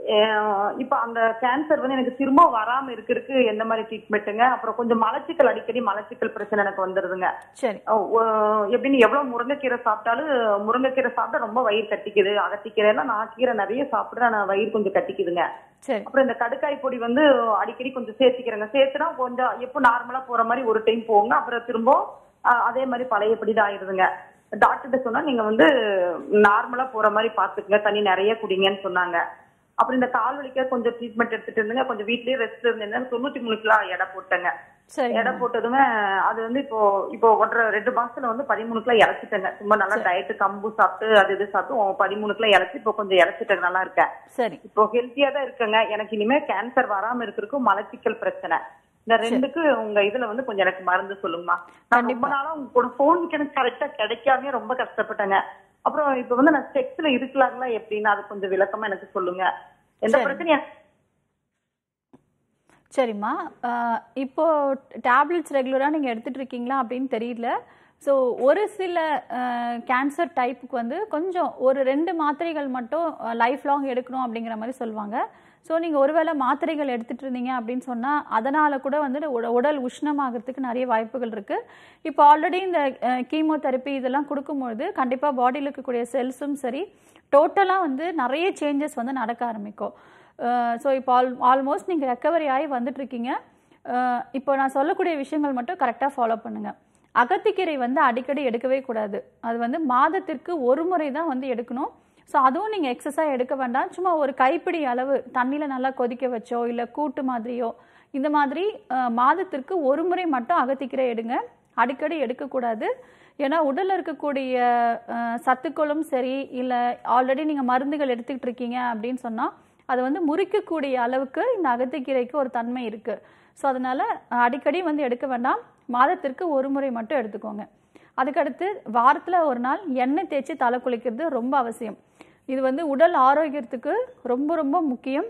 அஹ் இப்ப அந்த கேன்சர் வந்து எனக்கு திரும்ப வராம இருக்கிறதுக்கு எந்த மாதிரி ட்ரீட்மெண்ட்டுங்க அப்புறம் கொஞ்சம் மலச்சிக்கல் அடிக்கடி மலச்சிக்கல் பிரச்சனை எனக்கு வந்துருதுங்க சரி அஹ் ஒ- எப்படின்னு எவ்வளவு முருங்கைக்கீரை சாப்பிட்டாலும் முருங்கைக்கீரை சாப்பிட்டா ரொம்ப வயிறு கட்டிக்குது அகத்திக்கீரை எல்லாம் நான் கீரை நிறைய சாப்பிடுறேன் நான் வயிறு கொஞ்சம் கட்டிக்குதுங்க சரி அப்புறம் இந்த கடுக்காய் பொடி வந்து அடிக்கடி கொஞ்சம் சேர்த்துக்கிறேங்க சேர்த்துனா கொஞ்சம் எப்போ நார்மலா போற மாதிரி ஒரு டைம் போங்க அப்புறம் திரும்ப அஹ், அதே மாதிரி பழையபடி தான் ஆயிருதுங்க டாக்டர்கிட்ட சொன்னா நீங்க வந்து நார்மலா போற மாதிரி பாத்துக்குங்க தண்ணி நிறைய குடிங்கன்னு சொன்னாங்க அப்புறம் இந்த கால் வலிக்க கொஞ்சம் ட்ரீட்மெண்ட் எடுத்துட்டு இருந்தேங்க கொஞ்சம் வீட்லயே ரெஸ்ட் இருந்தேன் தொண்ணூத்தி மூணு கிலோ எடை போட்டேங்க சரி எடை போட்டதுமே அது வந்து இப்போ இப்போ ஒன்றரை ரெண்டு மாசத்துல வந்து பதிமூணு கிலோ இறச்சிட்டேங்க சும்மா நல்லா டயட்டு கம்பு சாப்பிட்டு அது இது சாப்பிட்டு பதிமூணு கிலோ இறச்சி இப்போ கொஞ்சம் இறச்சிட்டேங்க நல்லா இருக்கேன் சரி இப்போ ஹெல்த்தியா தான் இருக்கேங்க எனக்கு இனிமே கேன்சர் வராம இருக்கிறதுக்கும் மலச்சிக்கல் பிரச்சனை இந்த ரெண்டுக்கு உங்க இதுல வந்து கொஞ்சம் எனக்கு மருந்து சொல்லுங்கம்மா நான் ரொம்ப நாளா உங்க கூட போன் எனக்கு கரெக்டா கிடைக்காம ரொம்ப கஷ்டப்பட்டேங்க அப்புறம் இப்ப வந்து நான் செக்ஸ்ல இருக்கலாங்களா எப்படின்னு அது கொஞ்சம் விளக்கமா எனக்கு சொல்லுங்க எந்த சரி. பிரச்சனையும் சரிம்மா ஆஹ் இப்போ டேப்லெட்ஸ் ரெகுலராக நீங்கள் எடுத்துட்டு இருக்கீங்களா அப்படின்னு தெரியல ஸோ ஒரு சில கேன்சர் டைப்புக்கு வந்து கொஞ்சம் ஒரு ரெண்டு மாத்திரைகள் மட்டும் லைஃப் லாங் எடுக்கணும் அப்படிங்கிற மாதிரி சொல்லுவாங்க ஸோ நீங்கள் ஒருவேளை மாத்திரைகள் எடுத்துட்டு இருந்தீங்க அப்படின்னு சொன்னால் அதனால் கூட வந்து உட- உடல் உஷ்ணமாகிறதுக்கு நிறைய வாய்ப்புகள் இருக்குது இப்போ ஆல்ரெடி இந்த கீமோதெரப்பி இதெல்லாம் கொடுக்கும்பொழுது கண்டிப்பாக பாடியில் இருக்கக்கூடிய செல்ஸும் சரி டோட்டலாக வந்து நிறைய சேஞ்சஸ் வந்து நடக்க ஆரம்பிக்கும் ஸோ இப்போ ஆல் ஆல்மோஸ்ட் நீங்கள் ரெக்கவரி ஆகி வந்துட்டு இருக்கீங்க அஹ் இப்போ நான் சொல்லக்கூடிய விஷயங்கள் மட்டும் கரெக்டாக ஃபாலோ பண்ணுங்கள் அகத்திக்கீரை வந்து அடிக்கடி எடுக்கவே கூடாது அது வந்து மாதத்திற்கு ஒரு முறை தான் வந்து எடுக்கணும் ஸோ அதுவும் நீங்கள் எக்ஸஸாக எடுக்க வேண்டாம் சும்மா ஒரு கைப்பிடி அளவு தண்ணியில் நல்லா கொதிக்க வச்சோ இல்லை கூட்டு மாதிரியோ இந்த மாதிரி அஹ், மாதத்திற்கு ஒரு முறை மட்டும் அகத்திக்கீரை எடுங்க அடிக்கடி எடுக்கக்கூடாது ஏன்னா உடலில் இருக்கக்கூடிய அஹ், சத்துக்களும் சரி இல்லை ஆல்ரெடி நீங்கள் மருந்துகள் எடுத்துக்கிட்டு இருக்கீங்க அப்படின்னு சொன்னால் அது வந்து முறிக்கக்கூடிய அளவுக்கு இந்த அகத்திக்கீரைக்கு ஒரு தன்மை இருக்குது ஸோ அதனால் அடிக்கடி வந்து எடுக்க வேண்டாம் மாதத்திற்கு ஒரு முறை மட்டும் எடுத்துக்கோங்க அதுக்கடுத்து வாரத்தில் ஒரு நாள் எண்ணெய் தேய்ச்சி தலை குளிக்கிறது ரொம்ப அவசியம் இது வந்து உடல் ஆரோக்கியத்துக்கு ரொம்ப ரொம்ப முக்கியம்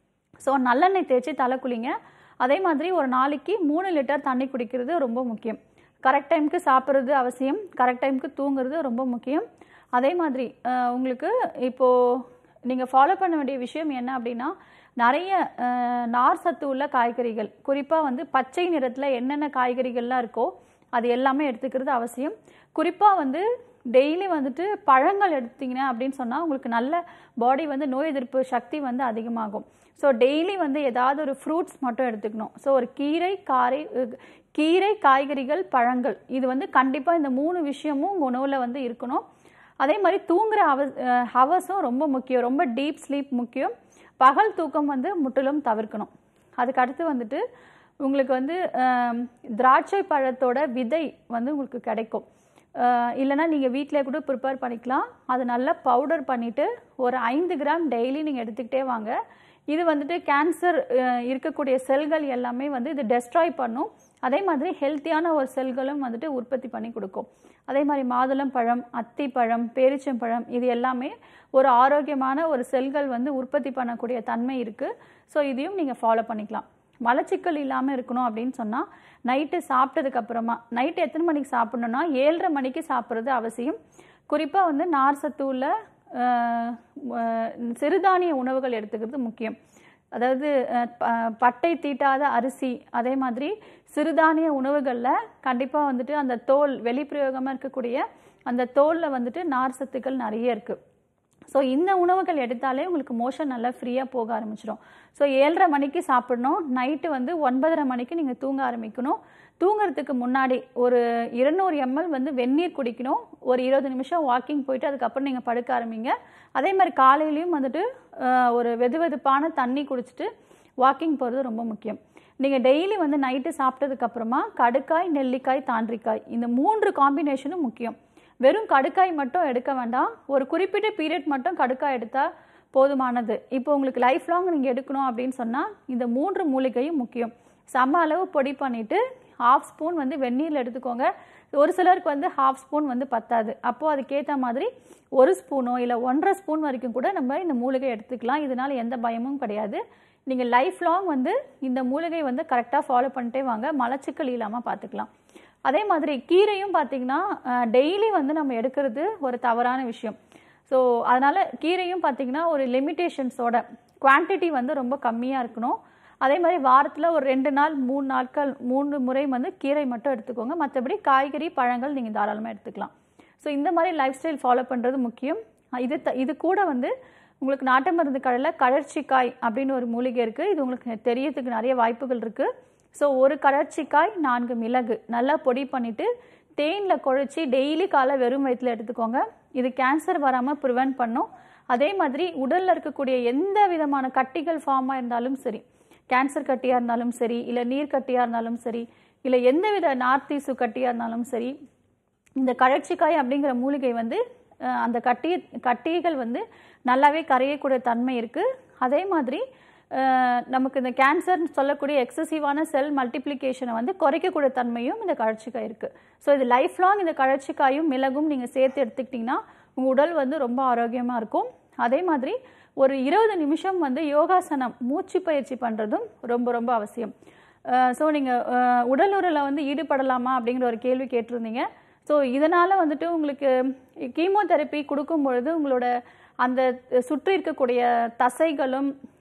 ஸோ நல்லெண்ணெய் தேய்ச்சி தலை குளிங்க அதே மாதிரி ஒரு நாளைக்கு மூணு லிட்டர் தண்ணி குடிக்கிறது ரொம்ப முக்கியம் கரெக்ட் டைமுக்கு சாப்பிட்றது அவசியம் கரெக்ட் டைமுக்கு தூங்குறது ரொம்ப முக்கியம் அதே மாதிரி அஹ், உங்களுக்கு இப்போது நீங்கள் ஃபாலோ பண்ண வேண்டிய விஷயம் என்ன அப்படின்னா நிறைய அஹ், நார் சத்து உள்ள காய்கறிகள் குறிப்பாக வந்து பச்சை நிறத்தில் என்னென்ன காய்கறிகள்லாம் இருக்கோ அது எல்லாமே எடுத்துக்கிறது அவசியம் குறிப்பாக வந்து டெய்லி வந்துட்டு பழங்கள் எடுத்தீங்கன்னா அப்படின்னு சொன்னால் உங்களுக்கு நல்ல பாடி வந்து நோய் எதிர்ப்பு சக்தி வந்து அதிகமாகும் ஸோ டெய்லி வந்து ஏதாவது ஒரு ஃப்ரூட்ஸ் மட்டும் எடுத்துக்கணும் ஸோ ஒரு கீரை காரை அஹ், கீரை காய்கறிகள் பழங்கள் இது வந்து கண்டிப்பாக இந்த மூணு விஷயமும் உங்கள் உணவில் வந்து இருக்கணும் அதே மாதிரி தூங்குற அவ ஹவர்ஸும் ரொம்ப முக்கியம் ரொம்ப டீப் ஸ்லீப் முக்கியம் பகல் தூக்கம் வந்து முற்றிலும் தவிர்க்கணும் அதுக்கு அடுத்து வந்துட்டு உங்களுக்கு வந்து ஆம், திராட்சை பழத்தோட விதை வந்து உங்களுக்கு கிடைக்கும் அஹ், இல்லைன்னா நீங்கள் வீட்டிலே கூட ப்ரிப்பேர் பண்ணிக்கலாம் அது நல்லா பவுடர் பண்ணிவிட்டு ஒரு ஐந்து கிராம் டெய்லி நீங்கள் எடுத்துக்கிட்டே வாங்க இது வந்துட்டு கேன்சர் இருக்கக்கூடிய செல்கள் எல்லாமே வந்து இது டெஸ்ட்ராய் பண்ணும் அதே மாதிரி ஹெல்த்தியான ஒரு செல்களும் வந்துட்டு உற்பத்தி பண்ணி கொடுக்கும் அதே மாதிரி மாதுளம் பழம் அத்தி பழம் பேரிச்சம்பழம் இது எல்லாமே ஒரு ஆரோக்கியமான ஒரு செல்கள் வந்து உற்பத்தி பண்ணக்கூடிய தன்மை இருக்குது ஸோ இதையும் நீங்கள் ஃபாலோ பண்ணிக்கலாம் மலச்சிக்கல் இல்லாமல் இருக்கணும் அப்படின்னு சொன்னால் நைட்டு சாப்பிட்டதுக்கு அப்புறமா நைட்டு எத்தனை மணிக்கு சாப்பிடணும்னா ஏழரை மணிக்கு சாப்பிட்றது அவசியம் குறிப்பாக வந்து நார் சத்து உள்ள அஹ், அஹ், சிறுதானிய உணவுகள் எடுத்துக்கிறது முக்கியம் அதாவது அஹ், ப- பட்டை தீட்டாத அரிசி அதே மாதிரி சிறுதானிய உணவுகளில் கண்டிப்பாக வந்துட்டு அந்த தோல் வெளிப்பிரயோகமாக இருக்கக்கூடிய அந்த தோலில் வந்துட்டு நார் சத்துக்கள் நிறைய இருக்குது ஸோ இந்த உணவுகள் எடுத்தாலே உங்களுக்கு மோஷன் நல்லா ஃப்ரீயாக போக ஆரம்பிச்சிடும் ஸோ ஏழரை மணிக்கு சாப்பிடணும் நைட்டு வந்து ஒன்பதரை மணிக்கு நீங்கள் தூங்க ஆரம்பிக்கணும் தூங்குறதுக்கு முன்னாடி ஒரு இருநூறு எம்எல் வந்து வெந்நீர் குடிக்கணும் ஒரு இருபது நிமிஷம் வாக்கிங் போயிட்டு அதுக்கப்புறம் நீங்கள் படுக்க ஆரம்பிங்க அதே மாதிரி காலையிலையும் வந்துட்டு ஆஹ், ஒரு வெது வெதுப்பான தண்ணி குடிச்சிட்டு வாக்கிங் போகிறது ரொம்ப முக்கியம் நீங்கள் டெய்லி வந்து நைட்டு சாப்பிட்டதுக்கப்புறமா கடுக்காய் நெல்லிக்காய் தாண்டிக்காய் இந்த மூன்று காம்பினேஷனும் முக்கியம் வெறும் கடுக்காய் மட்டும் எடுக்க வேண்டாம் ஒரு குறிப்பிட்ட பீரியட் மட்டும் கடுக்காய் எடுத்தால் போதுமானது இப்போ உங்களுக்கு லைஃப் லாங் நீங்கள் எடுக்கணும் அப்படின்னு சொன்னால் இந்த மூன்று மூலிகையும் முக்கியம் சம அளவு பொடி பண்ணிவிட்டு ஹாஃப் ஸ்பூன் வந்து வெந்நீரில் எடுத்துக்கோங்க ஒரு சிலருக்கு வந்து ஹாஃப் ஸ்பூன் வந்து பத்தாது அப்போது அதுக்கேற்ற மாதிரி ஒரு ஸ்பூனோ இல்லை ஒன்றரை ஸ்பூன் வரைக்கும் கூட நம்ம இந்த மூலிகை எடுத்துக்கலாம் இதனால எந்த பயமும் கிடையாது நீங்கள் லைஃப் லாங் வந்து இந்த மூலிகை வந்து கரெக்டாக ஃபாலோ பண்ணிட்டே வாங்க மலச்சிக்கல் இல்லாமல் பார்த்துக்கலாம் அதே மாதிரி கீரையும் பார்த்தீங்கன்னா டெய்லி வந்து நம்ம எடுக்கிறது ஒரு தவறான விஷயம் ஸோ அதனால் கீரையும் பார்த்தீங்கன்னா ஒரு லிமிட்டேஷன்ஸோட குவான்டிட்டி வந்து ரொம்ப கம்மியாக இருக்கணும் அதே மாதிரி வாரத்தில் ஒரு ரெண்டு நாள் மூணு நாட்கள் மூணு முறை வந்து கீரை மட்டும் எடுத்துக்கோங்க மற்றபடி காய்கறி பழங்கள் நீங்கள் தாராளமாக எடுத்துக்கலாம் ஸோ இந்த மாதிரி லைஃப் ஸ்டைல் ஃபாலோ பண்ணுறது முக்கியம் இது த- இது கூட வந்து உங்களுக்கு நாட்டு மருந்து கடையில் கழற்சிக்காய் அப்படின்னு ஒரு மூலிகை இருக்குது இது உங்களுக்கு தெரியறதுக்கு நிறைய வாய்ப்புகள் இருக்குது ஸோ ஒரு கழற்சிக்காய் நான்கு மிளகு நல்லா பொடி பண்ணிவிட்டு தேனில் குழச்சி டெய்லி காலை வெறும் வயிற்றில் எடுத்துக்கோங்க இது கேன்சர் வராமல் ப்ரிவென்ட் பண்ணும் அதே மாதிரி உடலில் இருக்கக்கூடிய எந்த விதமான கட்டிகள் ஃபார்மாக இருந்தாலும் சரி கேன்சர் கட்டியாக இருந்தாலும் சரி இல்லை நீர் கட்டியாக இருந்தாலும் சரி இல்லை எந்த வித நார்த்தீசு கட்டியாக இருந்தாலும் சரி இந்த கழற்சிக்காய் அப்படிங்கிற மூலிகை வந்து அஹ், அந்த கட்டி கட்டிகள் வந்து நல்லாவே கரையக்கூடிய தன்மை இருக்குது அதே மாதிரி அஹ், நமக்கு இந்த கேன்சர்னு சொல்லக்கூடிய எக்ஸசிவான செல் மல்டிப்ளிகேஷனை வந்து குறைக்கக்கூடிய தன்மையும் இந்த கழற்சிக்காய் இருக்குது ஸோ இது லைஃப் லாங் இந்த கழற்சிக்காயும் மிளகும் நீங்கள் சேர்த்து எடுத்துக்கிட்டிங்கன்னா உங்கள் உடல் வந்து ரொம்ப ஆரோக்கியமாக இருக்கும் அதே மாதிரி ஒரு இருபது நிமிஷம் வந்து யோகாசனம் மூச்சு பயிற்சி பண்ணுறதும் ரொம்ப ரொம்ப அவசியம் ஸோ நீங்கள் உடலுறவில் வந்து ஈடுபடலாமா அப்படிங்கிற ஒரு கேள்வி கேட்டிருந்தீங்க ஸோ இதனால் வந்துட்டு உங்களுக்கு கீமோதெரப்பி கொடுக்கும் பொழுது உங்களோட அந்த சுற்றி இருக்கக்கூடிய தசைகளும்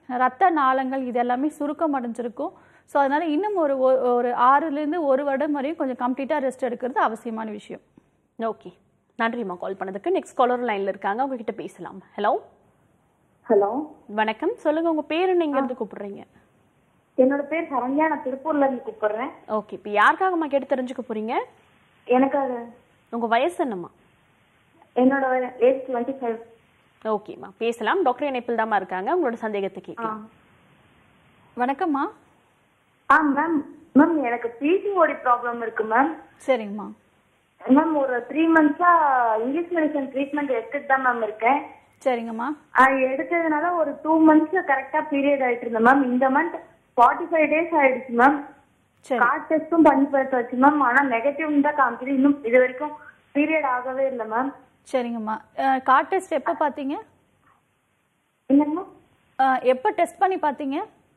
ரத்த நாளங்கள் இது எல்லாமே சுருக்கம் அடைஞ்சிருக்கும் ஸோ அதனால இன்னும் ஒரு ஒ- ஒரு ஆறுலேருந்து ஒரு வருடம் வரையும் கொஞ்சம் கம்ப்ளீட்டாக ரெஸ்ட் எடுக்கிறது அவசியமான விஷயம் ஓகே நன்றிம்மா கால் பண்ணதுக்கு நெக்ஸ்ட் காலர் லைன்ல இருக்காங்க அவங்க கிட்ட பேசலாம் ஹலோ ஹலோ வணக்கம் சொல்லுங்க உங்க பேர் என்ன இங்க இருந்து கூப்பிடுறீங்க என்னோட பேர் சரண்யா நான் திருப்பூர்ல இருந்து கூப்பிடுறேன் ஓகே இப்போ யாருக்காகம்மா கேட்டு தெரிஞ்சுக்க போறீங்க எனக்கு அது உங்க வயசு என்னம்மா என்னோட ஏஜ் டுவெண்ட்டி ஃபைவ் ஓகேம்மா பேசலாம் டாக்டர் இணைப்பில் தாம்மா இருக்காங்க உங்களோட சந்தேகத்தை கேட்கலாம் வணக்கம்மா ஆ மேம் மேம் எனக்கு பிசிஓடி ப்ராப்ளம் இருக்கு மேம் சரிங்கம்மா மேம் ஒரு த்ரீ மந்த்ஸா இங்கிலீஷ் மெடிசன் ட்ரீட்மெண்ட் எடுத்துட்டு தான் மேம் இருக்கேன் சரிங்கம்மா அது எடுத்ததுனால ஒரு டூ மந்த்ஸ் கரெக்டா பீரியட் ஆயிட்டு இருந்தேன் மேம் இந்த மந்த் ஃபார்ட்டி ஃபைவ் டேஸ் ஆயிடுச்சு மேம் சரி கார்ட் டெஸ்டும் பண்ணி பார்த்தாச்சு மேம் ஆனா நெகட்டிவ் தான் காமிக்குது இன்னும் இது வரைக்கும் பீரியட் ஆகவே இல்லை மேம் சரிங்கம்மா கார்ட் டெஸ்ட் எப்போ பார்த்தீங்க என்னங்க மேம் அஹ், எப்போ டெஸ்ட் பண்ணி பார்த்தீங்க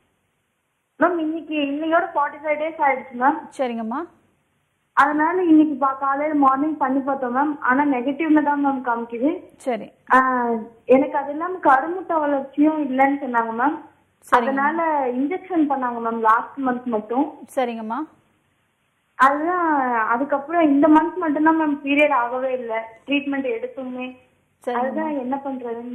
மேம் இன்னைக்கு இன்னையோட ஃபார்ட்டி ஃபைவ் டேஸ் ஆயிடுச்சு மேம் சரிங்கம்மா அதனால இன்னைக்கு பா காலையில மார்னிங் பண்ணி பார்த்தோம் மேம் ஆனா நெகட்டிவ்னு தான் மேம் காமிக்குது சரி ஆஹ் எனக்கு அது இல்லாம கருமுட்டை வளர்ச்சியும் இல்லைன்னு சொன்னாங்க மேம் அதனால இன்ஜெக்ஷன் பண்ணாங்க மேம் லாஸ்ட் மந்த் மட்டும் சரிங்கம்மா அதுதான் அதுக்கப்புறம் இந்த மந்த் மட்டும்தான் மேம் பீரியட் ஆகவே இல்லை ட்ரீட்மெண்ட் எடுத்துமே சரிங்கம்மா அதுதான் என்ன பண்றதுன்னு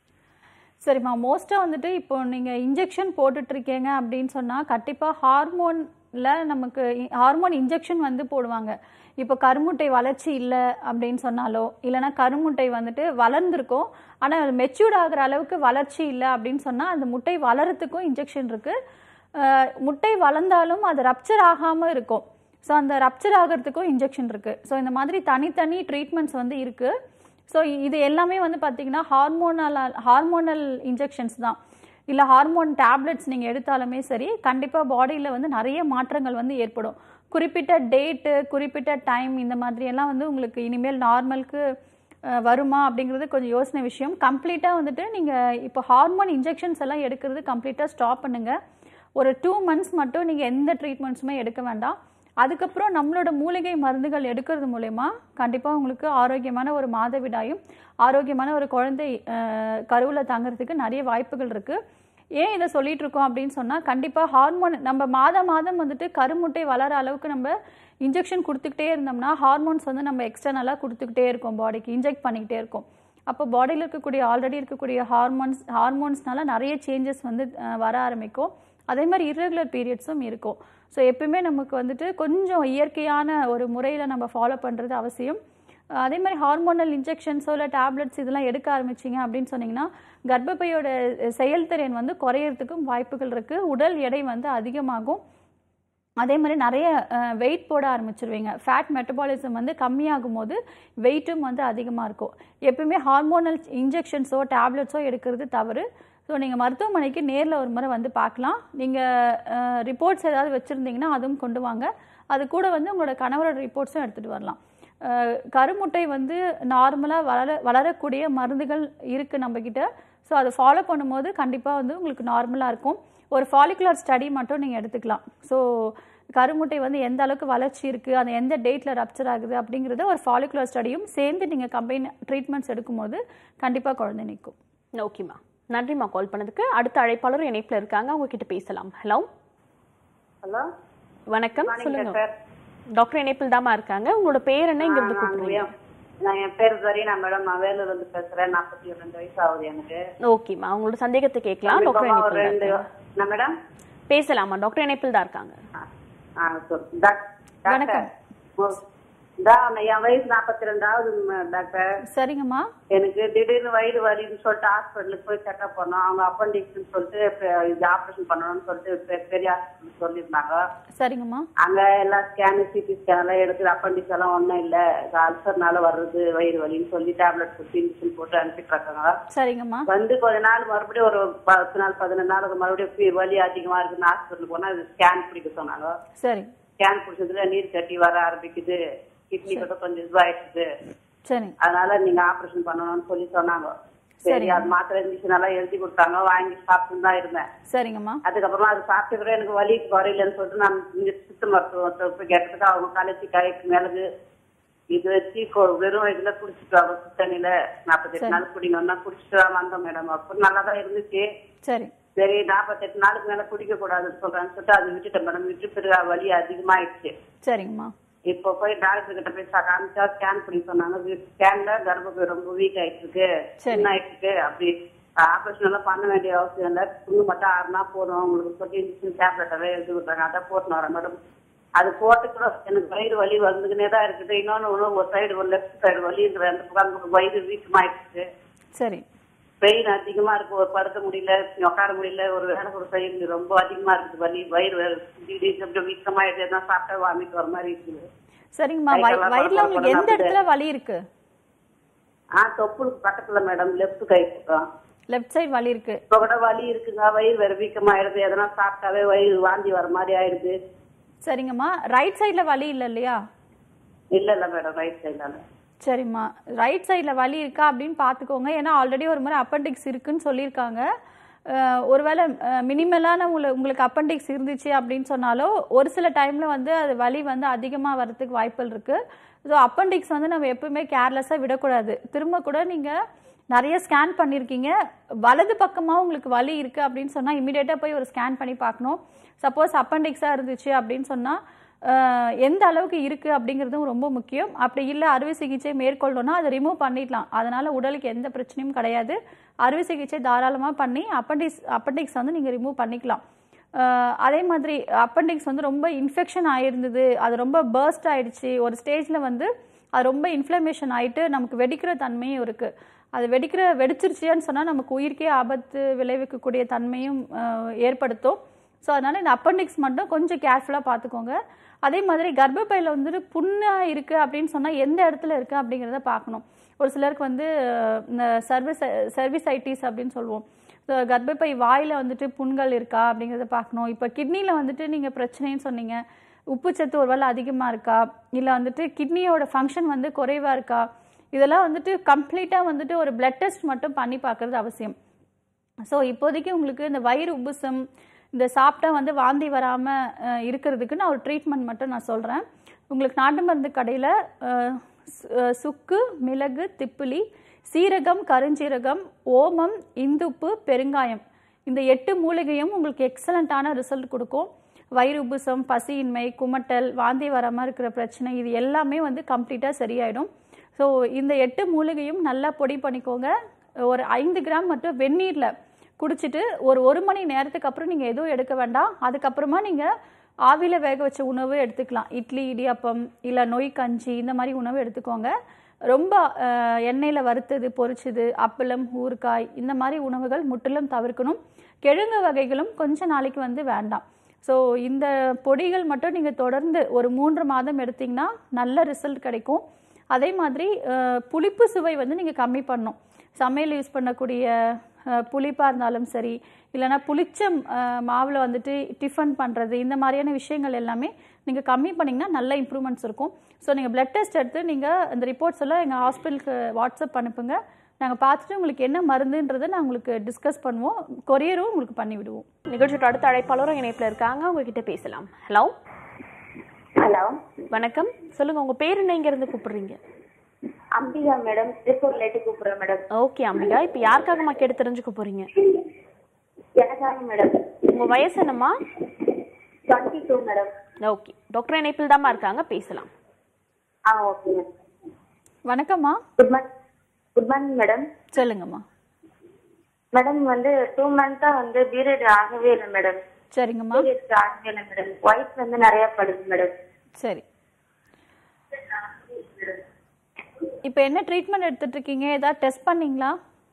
சரிம்மா மோஸ்ட்டாக வந்துட்டு இப்போ நீங்கள் இன்ஜெக்ஷன் போட்டுட்ருக்கீங்க அப்படின்னு சொன்னால் கண்டிப்பாக ஹார்மோனில் நமக்கு ஹார்மோன் இன்ஜெக்ஷன் வந்து போடுவாங்க இப்போ கருமுட்டை வளர்ச்சி இல்லை அப்படின்னு சொன்னாலோ இல்லைன்னா கருமுட்டை வந்துட்டு வளர்ந்துருக்கும் ஆனால் மெச்சூர்ட் ஆகிற அளவுக்கு வளர்ச்சி இல்லை அப்படின்னு சொன்னால் அந்த முட்டை வளரத்துக்கும் இன்ஜெக்ஷன் இருக்குது முட்டை வளர்ந்தாலும் அது ரப்சர் ஆகாமல் இருக்கும் ஸோ அந்த ரப்சர் ஆகிறதுக்கும் இன்ஜெக்ஷன் இருக்குது ஸோ இந்த மாதிரி தனித்தனி ட்ரீட்மெண்ட்ஸ் வந்து இருக்குது ஸோ இது எல்லாமே வந்து பார்த்தீங்கன்னா ஹார்மோனல் ஹார்மோனல் இன்ஜெக்ஷன்ஸ் தான் இல்லை ஹார்மோன் டேப்லெட்ஸ் நீங்கள் எடுத்தாலுமே சரி கண்டிப்பாக பாடியில் வந்து நிறைய மாற்றங்கள் வந்து ஏற்படும் குறிப்பிட்ட டேட்டு குறிப்பிட்ட டைம் இந்த மாதிரி எல்லாம் வந்து உங்களுக்கு இனிமேல் நார்மலுக்கு வருமா அப்படிங்கிறது கொஞ்சம் யோசனை விஷயம் கம்ப்ளீட்டாக வந்துட்டு நீங்கள் இப்போ ஹார்மோன் இன்ஜெக்ஷன்ஸ் எல்லாம் எடுக்கிறது கம்ப்ளீட்டாக ஸ்டாப் பண்ணுங்கள் ஒரு டூ மந்த்ஸ் மட்டும் நீங்கள் எந்த ட்ரீட்மெண்ட்ஸுமே எடுக்க வேண்டாம் அதுக்கப்புறம் நம்மளோட மூலிகை மருந்துகள் எடுக்கிறது மூலயமா கண்டிப்பாக உங்களுக்கு ஆரோக்கியமான ஒரு மாதவிடாயும் ஆரோக்கியமான ஒரு குழந்தை கருவில் தங்குறதுக்கு நிறைய வாய்ப்புகள் இருக்குது ஏன் இதை சொல்லிட்டு இருக்கோம் அப்படின்னு சொன்னால் கண்டிப்பாக ஹார்மோன் நம்ம மாதம் மாதம் வந்துட்டு கருமுட்டை வளர அளவுக்கு நம்ம இன்ஜெக்ஷன் கொடுத்துக்கிட்டே இருந்தோம்னா ஹார்மோன்ஸ் வந்து நம்ம எக்ஸ்டர்னலாக கொடுத்துக்கிட்டே இருக்கோம் பாடிக்கு இன்ஜெக்ட் பண்ணிக்கிட்டே இருக்கோம் அப்போ பாடியில் இருக்கக்கூடிய ஆல்ரெடி இருக்கக்கூடிய ஹார்மோன்ஸ் ஹார்மோன்ஸ்னால நிறைய சேஞ்சஸ் வந்து அஹ், வர ஆரம்பிக்கும் அதே மாதிரி இர்ரெகுலர் பீரியட்ஸும் இருக்கும் ஸோ எப்பயுமே நமக்கு வந்துட்டு கொஞ்சம் இயற்கையான ஒரு முறையில் நம்ம ஃபாலோ பண்ணுறது அவசியம் அஹ் அதே மாதிரி ஹார்மோனல் இன்ஜெக்ஷன்ஸோ இல்லை டேப்லெட்ஸ் இதெல்லாம் எடுக்க ஆரம்பிச்சிங்க அப்படின்னு சொன்னீங்கன்னா கர்ப்பப்பையோட செயல்திறன் வந்து குறையறதுக்கும் வாய்ப்புகள் இருக்குது உடல் எடை வந்து அதிகமாகும் அதே மாதிரி நிறைய வெயிட் போட ஆரம்பிச்சிருவீங்க ஃபேட் மெட்டபாலிசம் வந்து கம்மியாகும் போது வெயிட்டும் வந்து அதிகமாக இருக்கும் எப்பயுமே ஹார்மோனல் இன்ஜெக்ஷன்ஸோ டேப்லெட்ஸோ எடுக்கிறது தவறு ஸோ நீங்கள் மருத்துவமனைக்கு நேரில் ஒரு முறை வந்து பார்க்கலாம் நீங்கள் ரிப்போர்ட்ஸ் ஏதாவது வச்சுருந்தீங்கன்னா அதுவும் கொண்டு வாங்க அது கூட வந்து உங்களோட கணவரோட ரிப்போர்ட்ஸும் எடுத்துகிட்டு வரலாம் அஹ் கருமுட்டை வந்து நார்மலாக வளர வளரக்கூடிய மருந்துகள் இருக்குது நம்மக்கிட்ட ஸோ அதை ஃபாலோ பண்ணும்போது கண்டிப்பாக வந்து உங்களுக்கு நார்மலாக இருக்கும் ஒரு ஃபாலிகுலர் ஸ்டடி மட்டும் நீங்கள் எடுத்துக்கலாம் ஸோ கருமுட்டை வந்து எந்த அளவுக்கு வளர்ச்சி இருக்குது அது எந்த டேட்டில் ரப்சர் ஆகுது அப்படிங்கிறத ஒரு ஃபாலிகுலர் ஸ்டடியும் சேர்ந்து நீங்கள் கம்பைன் ட்ரீட்மெண்ட்ஸ் எடுக்கும்போது கண்டிப்பாக குழந்தை நிற்கும் ஓகேம்மா நன்றிம்மா கால் பண்ணதுக்கு அடுத்த அழைப்பாளர் இணைப்புல இருக்காங்க அவங்க கிட்ட பேசலாம் ஹலோ ஹலோ வணக்கம் சொல்லுங்க டாக்டர் டாக்டர் இணைப்பில் தாமா இருக்காங்க உங்களோட பேர் என்ன இங்க இருந்து கூப்பிடுறீங்க நான் என் பேர் சரினா மேடம் நான் வேலூர்ல இருந்து பேசுறேன் நாற்பத்தி ரெண்டு வயசு ஆகுது எனக்கு ஓகேம்மா உங்களோட சந்தேகத்தை கேட்கலாம் டாக்டர் இப்பமா ஒரு இணைப்பில் தான் ரெண்டு இருக்காங்க. என்ன மேடம் பேசலாமா டாக்டர் இணைப்பில் தான் இருக்காங்க ஆ சொல் டாக்- டாக்டர் வணக்கம். ஓ, தான் என் வயசு நாற்பத்தி ரெண்டாவது டாக்டர் சரிங்கம்மா எனக்கு திடீர்னு வயிறு வலின்னு சொல்லிட்டு ஹாஸ்பிட்டலுக்கு போய் செக்அப் பண்ணோம் அவங்க அப்பண்டிக்ஸ்னு சொல்லிட்டு பெ- இது ஆப்ரேஷன் பண்ணணும்னு சொல்லிட்டு பெ- பெரிய ஹாஸ்பிட்டல் சொல்லியிருந்தாங்க சரிங்கம்மா அங்க எல்லாம் ஸ்கேனு சிடி ஸ்கேன் எல்லாம் எடுத்து அப்பண்டிக்ஸ் எல்லாம் ஒன்றும் இல்லை அல்சர்னால வர்றது வயிறு வலின்னு சொல்லி டேப்லெட் கொடுத்து இன்ஜெக்ஷன் போட்டு அனுப்பிட்டு இருக்காங்க சரிங்கம்மா வந்து கொஞ்ச நாள் மறுபடியும் ஒரு பத்து நாள் பதினஞ்சு நாளுக்கு மறுபடியும் பி- வலி அதிகமா இருக்குன்னு ஹாஸ்பிட்டல் போனா அது ஸ்கேன் பிடிக்க சொன்னாங்க சரி ஸ்கேன் பிடிச்சதுல நீர் கட்டி வர ஆரம்பிக்குது கிட்னி கூட கொஞ்சம் இதுவாயிடுச்சு சரி அதனால நீங்க ஆபரேஷன் பண்ணணும்னு சொல்லி சொன்னாங்க சரி சரிங்க. அது மாத்திரை இன்ஜெக்ஷன் எல்லாம் எழுதி கொடுத்தாங்க வாங்கி சாப்பிட்டு தான் இருந்தேன் சரிங்கம்மா அதுக்கப்புறமா அது சாப்பிட்டு கூட எனக்கு வலி குறையலன்னு சொல்லிட்டு நான் இங்க சித்த மருத்துவத்தை போய் கேட்டதுக்கு அவங்க கலைச்சி காய்க்கு மிளகு இது வச்சு கொ- வெறும் வயதுல குடிச்சிட்டு அவங்க தண்ணியில நாற்பத்தெட்டு சரி. நாள் குடிங்கன்னா குடிச்சிட்டு தான் வந்தோம் மேடம் அப்புறம் நல்லா தான் இருந்துச்சு சரி சரி நாற்பத்தெட்டு நாளுக்கு மேல குடிக்க கூடாதுன்னு சொல்றான்னு சொல்லிட்டு அது விட்டுட்டேன் மேடம் விட்டு பிறகு வலி அதிகமாயிடுச்சு சரிங்கம்மா இப்போ போய் டாக்டர் கிட்ட போய் சா- காமிச்சா ஸ்கேன் பண்ணி சொன்னாங்க ஸ்கேன்ல கர்ப்பப்பை ரொம்ப வீக் ஆயிட்டு இருக்கு சரி. சின்ன ஆயிட்டு இருக்கு அப்படி ஆபரேஷன் எல்லாம் பண்ண வேண்டிய அவசியம் இல்லை புண்ணு மட்டும் ஆறுனா போதும் உங்களுக்கு சொல்லி இன்ஜெக்ஷன் டேப்லெட்டாவே எழுதி கொடுத்தாங்க அதான் போட்டுன்னு வரேன் மேடம் அது போட்டு கூட எனக்கு வயிறு வலி வந்துக்கினே தான் இருக்குது இன்னொன்னு ஒண்ணு ஒரு சைடு ஒரு லெஃப்ட் சைடு வலி இருக்குது அந்த பக்கம் வயிறு வீக்கமாயிடுச்சு சரி பெயின் அதிகமா இருக்கு ஒரு படுக்க முடியல உட்கார முடியல ஒரு வேலை ஒரு செய்ய ரொம்ப அதிகமா இருக்குது வலி வயிறு வேற திடீர்னு அப்படியே வீக்கமாயிடுச்சு எதனா சாப்பிட்டா வாமிட் வர மாதிரி இருக்குது சரிங்கம்மா கை வய- கால்லாம் வயிறுல உங்களுக்கு படபடன்னு எந்த இடத்துல ஆகுது. வலி இருக்கு ஆ தொப்புளுக்கு பக்கத்துல மேடம் லெஃப்ட் கை பக்கம் லெஃப்ட் சைடு வலி இருக்கு இப்ப கூட வலி இருக்குங்க வயிறு வேற வீக்கமாயிடுது எதனா சாப்பிட்டாவே வயிறு வாந்தி வர மாதிரி ஆயிடுது சரிங்கம்மா ரைட் சைடுல வலி இல்ல இல்லையா இல்ல இல்ல மேடம் ரைட் சைடால சரிம்மா ரைட் சைடில் வலி இருக்கா அப்படின்னு பார்த்துக்கோங்க ஏன்னா ஆல்ரெடி ஒரு முறை அப்பண்டிக்ஸ் இருக்குன்னு சொல்லியிருக்காங்க அஹ் ஒருவேளை மினிமலான உங்களை உங்களுக்கு அப்பண்டிக்ஸ் இருந்துச்சு அப்படின்னு சொன்னாலும் ஒரு சில டைமில் வந்து அது வலி வந்து அதிகமாக வரதுக்கு வாய்ப்புகள் இருக்குது ஸோ அப்பண்டிக்ஸ் வந்து நம்ம எப்பவுமே கேர்லெஸ்ஸாக விடக்கூடாது திரும்ப கூட நீங்கள் நிறைய ஸ்கேன் பண்ணியிருக்கீங்க வலது பக்கமாக உங்களுக்கு வலி இருக்குது அப்படின்னு சொன்னால் இமீடியட்டாக போய் ஒரு ஸ்கேன் பண்ணி பார்க்கணும் சப்போஸ் அப்பண்டிக்ஸாக இருந்துச்சு அப்படின்னு சொன்னால் அஹ் எந்த அளவுக்கு இருக்குது அப்படிங்கிறதும் ரொம்ப முக்கியம் அப்படி இல்லை அறுவை சிகிச்சை மேற்கொள்ளணும்னா அதை ரிமூவ் பண்ணிடலாம் அதனால் உடலுக்கு எந்த பிரச்சனையும் கிடையாது அறுவை சிகிச்சை தாராளமாக பண்ணி அப்பண்டிக்ஸ் அப்பண்டிக்ஸ் வந்து நீங்கள் ரிமூவ் பண்ணிக்கலாம் அஹ் அதே மாதிரி அப்பண்டிக்ஸ் வந்து ரொம்ப இன்ஃபெக்ஷன் ஆயிருந்தது அது ரொம்ப பர்ஸ்ட் ஆயிடுச்சு ஒரு ஸ்டேஜில் வந்து அது ரொம்ப இன்ஃப்ளமேஷன் ஆயிட்டு நமக்கு வெடிக்கிற தன்மையும் இருக்குது அது வெடிக்கிற வெடிச்சிருச்சியான்னு சொன்னால் நமக்கு உயிருக்கே ஆபத்து விளைவிக்கக்கூடிய தன்மையும் அஹ், ஏற்படுத்தும் ஸோ அதனால் இந்த அப்பண்டிக்ஸ் மட்டும் கொஞ்சம் கேர்ஃபுல்லாக பார்த்துக்கோங்க அதே மாதிரி கர்ப்பப்பையில் வந்துட்டு புண்ணாக இருக்குது அப்படின்னு சொன்னால் எந்த இடத்துல இருக்குது அப்படிங்கிறத பார்க்கணும் ஒரு சிலருக்கு வந்து அஹ், இந்த சர்வீஸ் சர்வீசைட்டிஸ் அப்படின்னு சொல்லுவோம் ஸோ கர்ப்பப்பை வாயில் வந்துட்டு புண்கள் இருக்கா அப்படிங்கிறத பார்க்கணும் இப்போ கிட்னியில் வந்துட்டு நீங்கள் பிரச்சனைன்னு சொன்னீங்க உப்புச்சத்து ஒருவேளை அதிகமாக இருக்கா இல்லை வந்துட்டு கிட்னியோட ஃபங்க்ஷன் வந்து குறைவாக இருக்கா இதெல்லாம் வந்துட்டு கம்ப்ளீட்டாக வந்துட்டு ஒரு பிளட் டெஸ்ட் மட்டும் பண்ணி பார்க்கறது அவசியம் ஸோ இப்போதைக்கு உங்களுக்கு இந்த வயிறு உப்புசம் இந்த சாப்பிட்டா வந்து வாந்தி வராமல் இருக்கிறதுக்கு நான் ஒரு ட்ரீட்மெண்ட் மட்டும் நான் சொல்கிறேன் உங்களுக்கு நாட்டு மருந்து கடையில் சுக்கு மிளகு திப்பிலி சீரகம் கருஞ்சீரகம் ஓமம் இந்துப்பு பெருங்காயம் இந்த எட்டு மூலிகையும் உங்களுக்கு எக்ஸலண்ட்டான ரிசல்ட் கொடுக்கும் வயிறு உப்புசம் பசியின்மை குமட்டல் வாந்தி வராமல் இருக்கிற பிரச்சனை இது எல்லாமே வந்து கம்ப்ளீட்டாக சரியாயிடும் ஸோ இந்த எட்டு மூலிகையும் நல்லா பொடி பண்ணிக்கோங்க ஒரு ஐந்து கிராம் மட்டும் வெந்நீரில் குடிச்சிட்டு ஒரு ஒரு மணி நேரத்துக்கு அப்புறம் நீங்கள் எதுவும் எடுக்க வேண்டாம் அதுக்கப்புறமா நீங்கள் ஆவியில் வேக வச்ச உணவு எடுத்துக்கலாம் இட்லி இடியாப்பம் இல்லை நொய் கஞ்சி இந்த மாதிரி உணவு எடுத்துக்கோங்க ரொம்ப அஹ், எண்ணெயில் வறுத்தது பொரிச்சது அப்பளம் ஊறுகாய் இந்த மாதிரி உணவுகள் முற்றிலும் தவிர்க்கணும் கிழங்கு வகைகளும் கொஞ்ச நாளைக்கு வந்து வேண்டாம் ஸோ இந்த பொடிகள் மட்டும் நீங்கள் தொடர்ந்து ஒரு மூன்று மாதம் எடுத்தீங்கன்னா நல்ல ரிசல்ட் கிடைக்கும் அதே மாதிரி அஹ், புளிப்பு சுவை வந்து நீங்கள் கம்மி பண்ணணும் சமையல் யூஸ் பண்ணக்கூடிய புளிப்பாக இருந்தாலும் சரி இல்லைன்னா புளிச்ச மாவில் வந்துட்டு டிஃபன் பண்ணுறது இந்த மாதிரியான விஷயங்கள் எல்லாமே நீங்கள் கம்மி பண்ணிங்கன்னா நல்ல இம்ப்ரூவ்மெண்ட்ஸ் இருக்கும் ஸோ நீங்கள் பிளட் டெஸ்ட் எடுத்து நீங்கள் அந்த ரிப்போர்ட்ஸ் எல்லாம் எங்கள் ஹாஸ்பிட்டலுக்கு வாட்ஸ்அப் அனுப்புங்க நாங்கள் பார்த்துட்டு உங்களுக்கு என்ன மருந்துன்றதை நான் உங்களுக்கு டிஸ்கஸ் பண்ணுவோம் கொரியரும் உங்களுக்கு பண்ணி விடுவோம் நிகழ்ச்சியோட அடுத்த அழைப்பாளரும் இணைப்புல இருக்காங்க உங்ககிட்ட பேசலாம் ஹலோ ஹலோ வணக்கம் சொல்லுங்க உங்க பேர் என்ன இங்க இருந்து கூப்பிடுறீங்க அம்பிகா மேடம் திருப்பூர்ல இருந்து கூப்பிடுறேன் மேடம் ஓகே அம்பிகா இப்போ யாருக்காகம்மா கேட்டு தெரிஞ்சுக்க போறீங்க எனக்காக மேடம் உங்க வயசு என்னம்மா twenty two madam okay doctor இணைப்பில் தாம்மா இருக்காங்க பேசலாம் ஆ ஓகே மேடம் வணக்கம்மா good morning good morning madam சொல்லுங்கம்மா மேடம் வந்து டூ மந்த்தா வந்து பீரியட் ஆகவே இல்லை மேடம் சரிங்கம்மா பீரியட் ஆகவே இல்லை மேடம் ஒயிட் வந்து நிறைய படுது மேடம் சரி இப்போ என்ன ட்ரீட்மெண்ட் எடுத்துட்டு இருக்கீங்க ஏதாவது டெஸ்ட் பண்ணீங்களா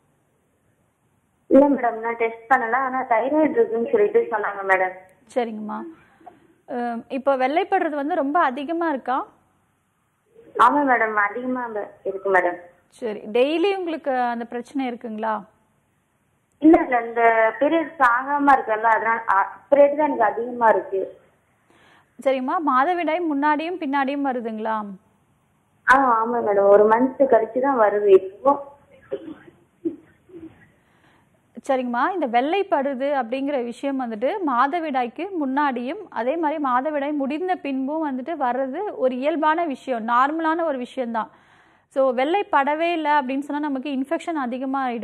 இல்ல மேடம் நான் டெஸ்ட் பண்ணல ஆனா தைராய்டு இருக்குன்னு சொல்லிட்டு சொன்னாங்க மேடம் சரிங்கம்மா அஹ் இப்போ வெள்ளைப்படுறது வந்து ரொம்ப அதிகமாக இருக்கா ஆமா மேடம் அதிகமா இருக்கு மேடம் சரி டெய்லி உங்களுக்கு அந்த பிரச்சனை இருக்குங்களா இல்ல இல்ல இந்த பீரியட்ஸ் ஆகாம இருக்கல அதனால பீரியட் தான் எனக்கு அதிகமா இருக்கு சரிம்மா மாதவிடாய் முன்னாடியும் பின்னாடியும் வருதுங்களா ஆ ஆமா மேடம் ஒரு மந்த் கழிச்சு தான் வருது இப்போ சரிங்கம்மா இந்த வெள்ளைப்படுது அப்படிங்கிற விஷயம் வந்துட்டு மாதவிடாய்க்கு முன்னாடியும் அதே மாதிரி மாதவிடாய் முடிந்த பின்பும் வந்துட்டு வர்றது ஒரு இயல்பான விஷயம் நார்மலான ஒரு விஷயம்தான் ஸோ வெள்ளைப்படவே இல்லை அப்படின்னு சொன்னால் நமக்கு இன்ஃபெக்ஷன் அதிகமாக ஆகிடும்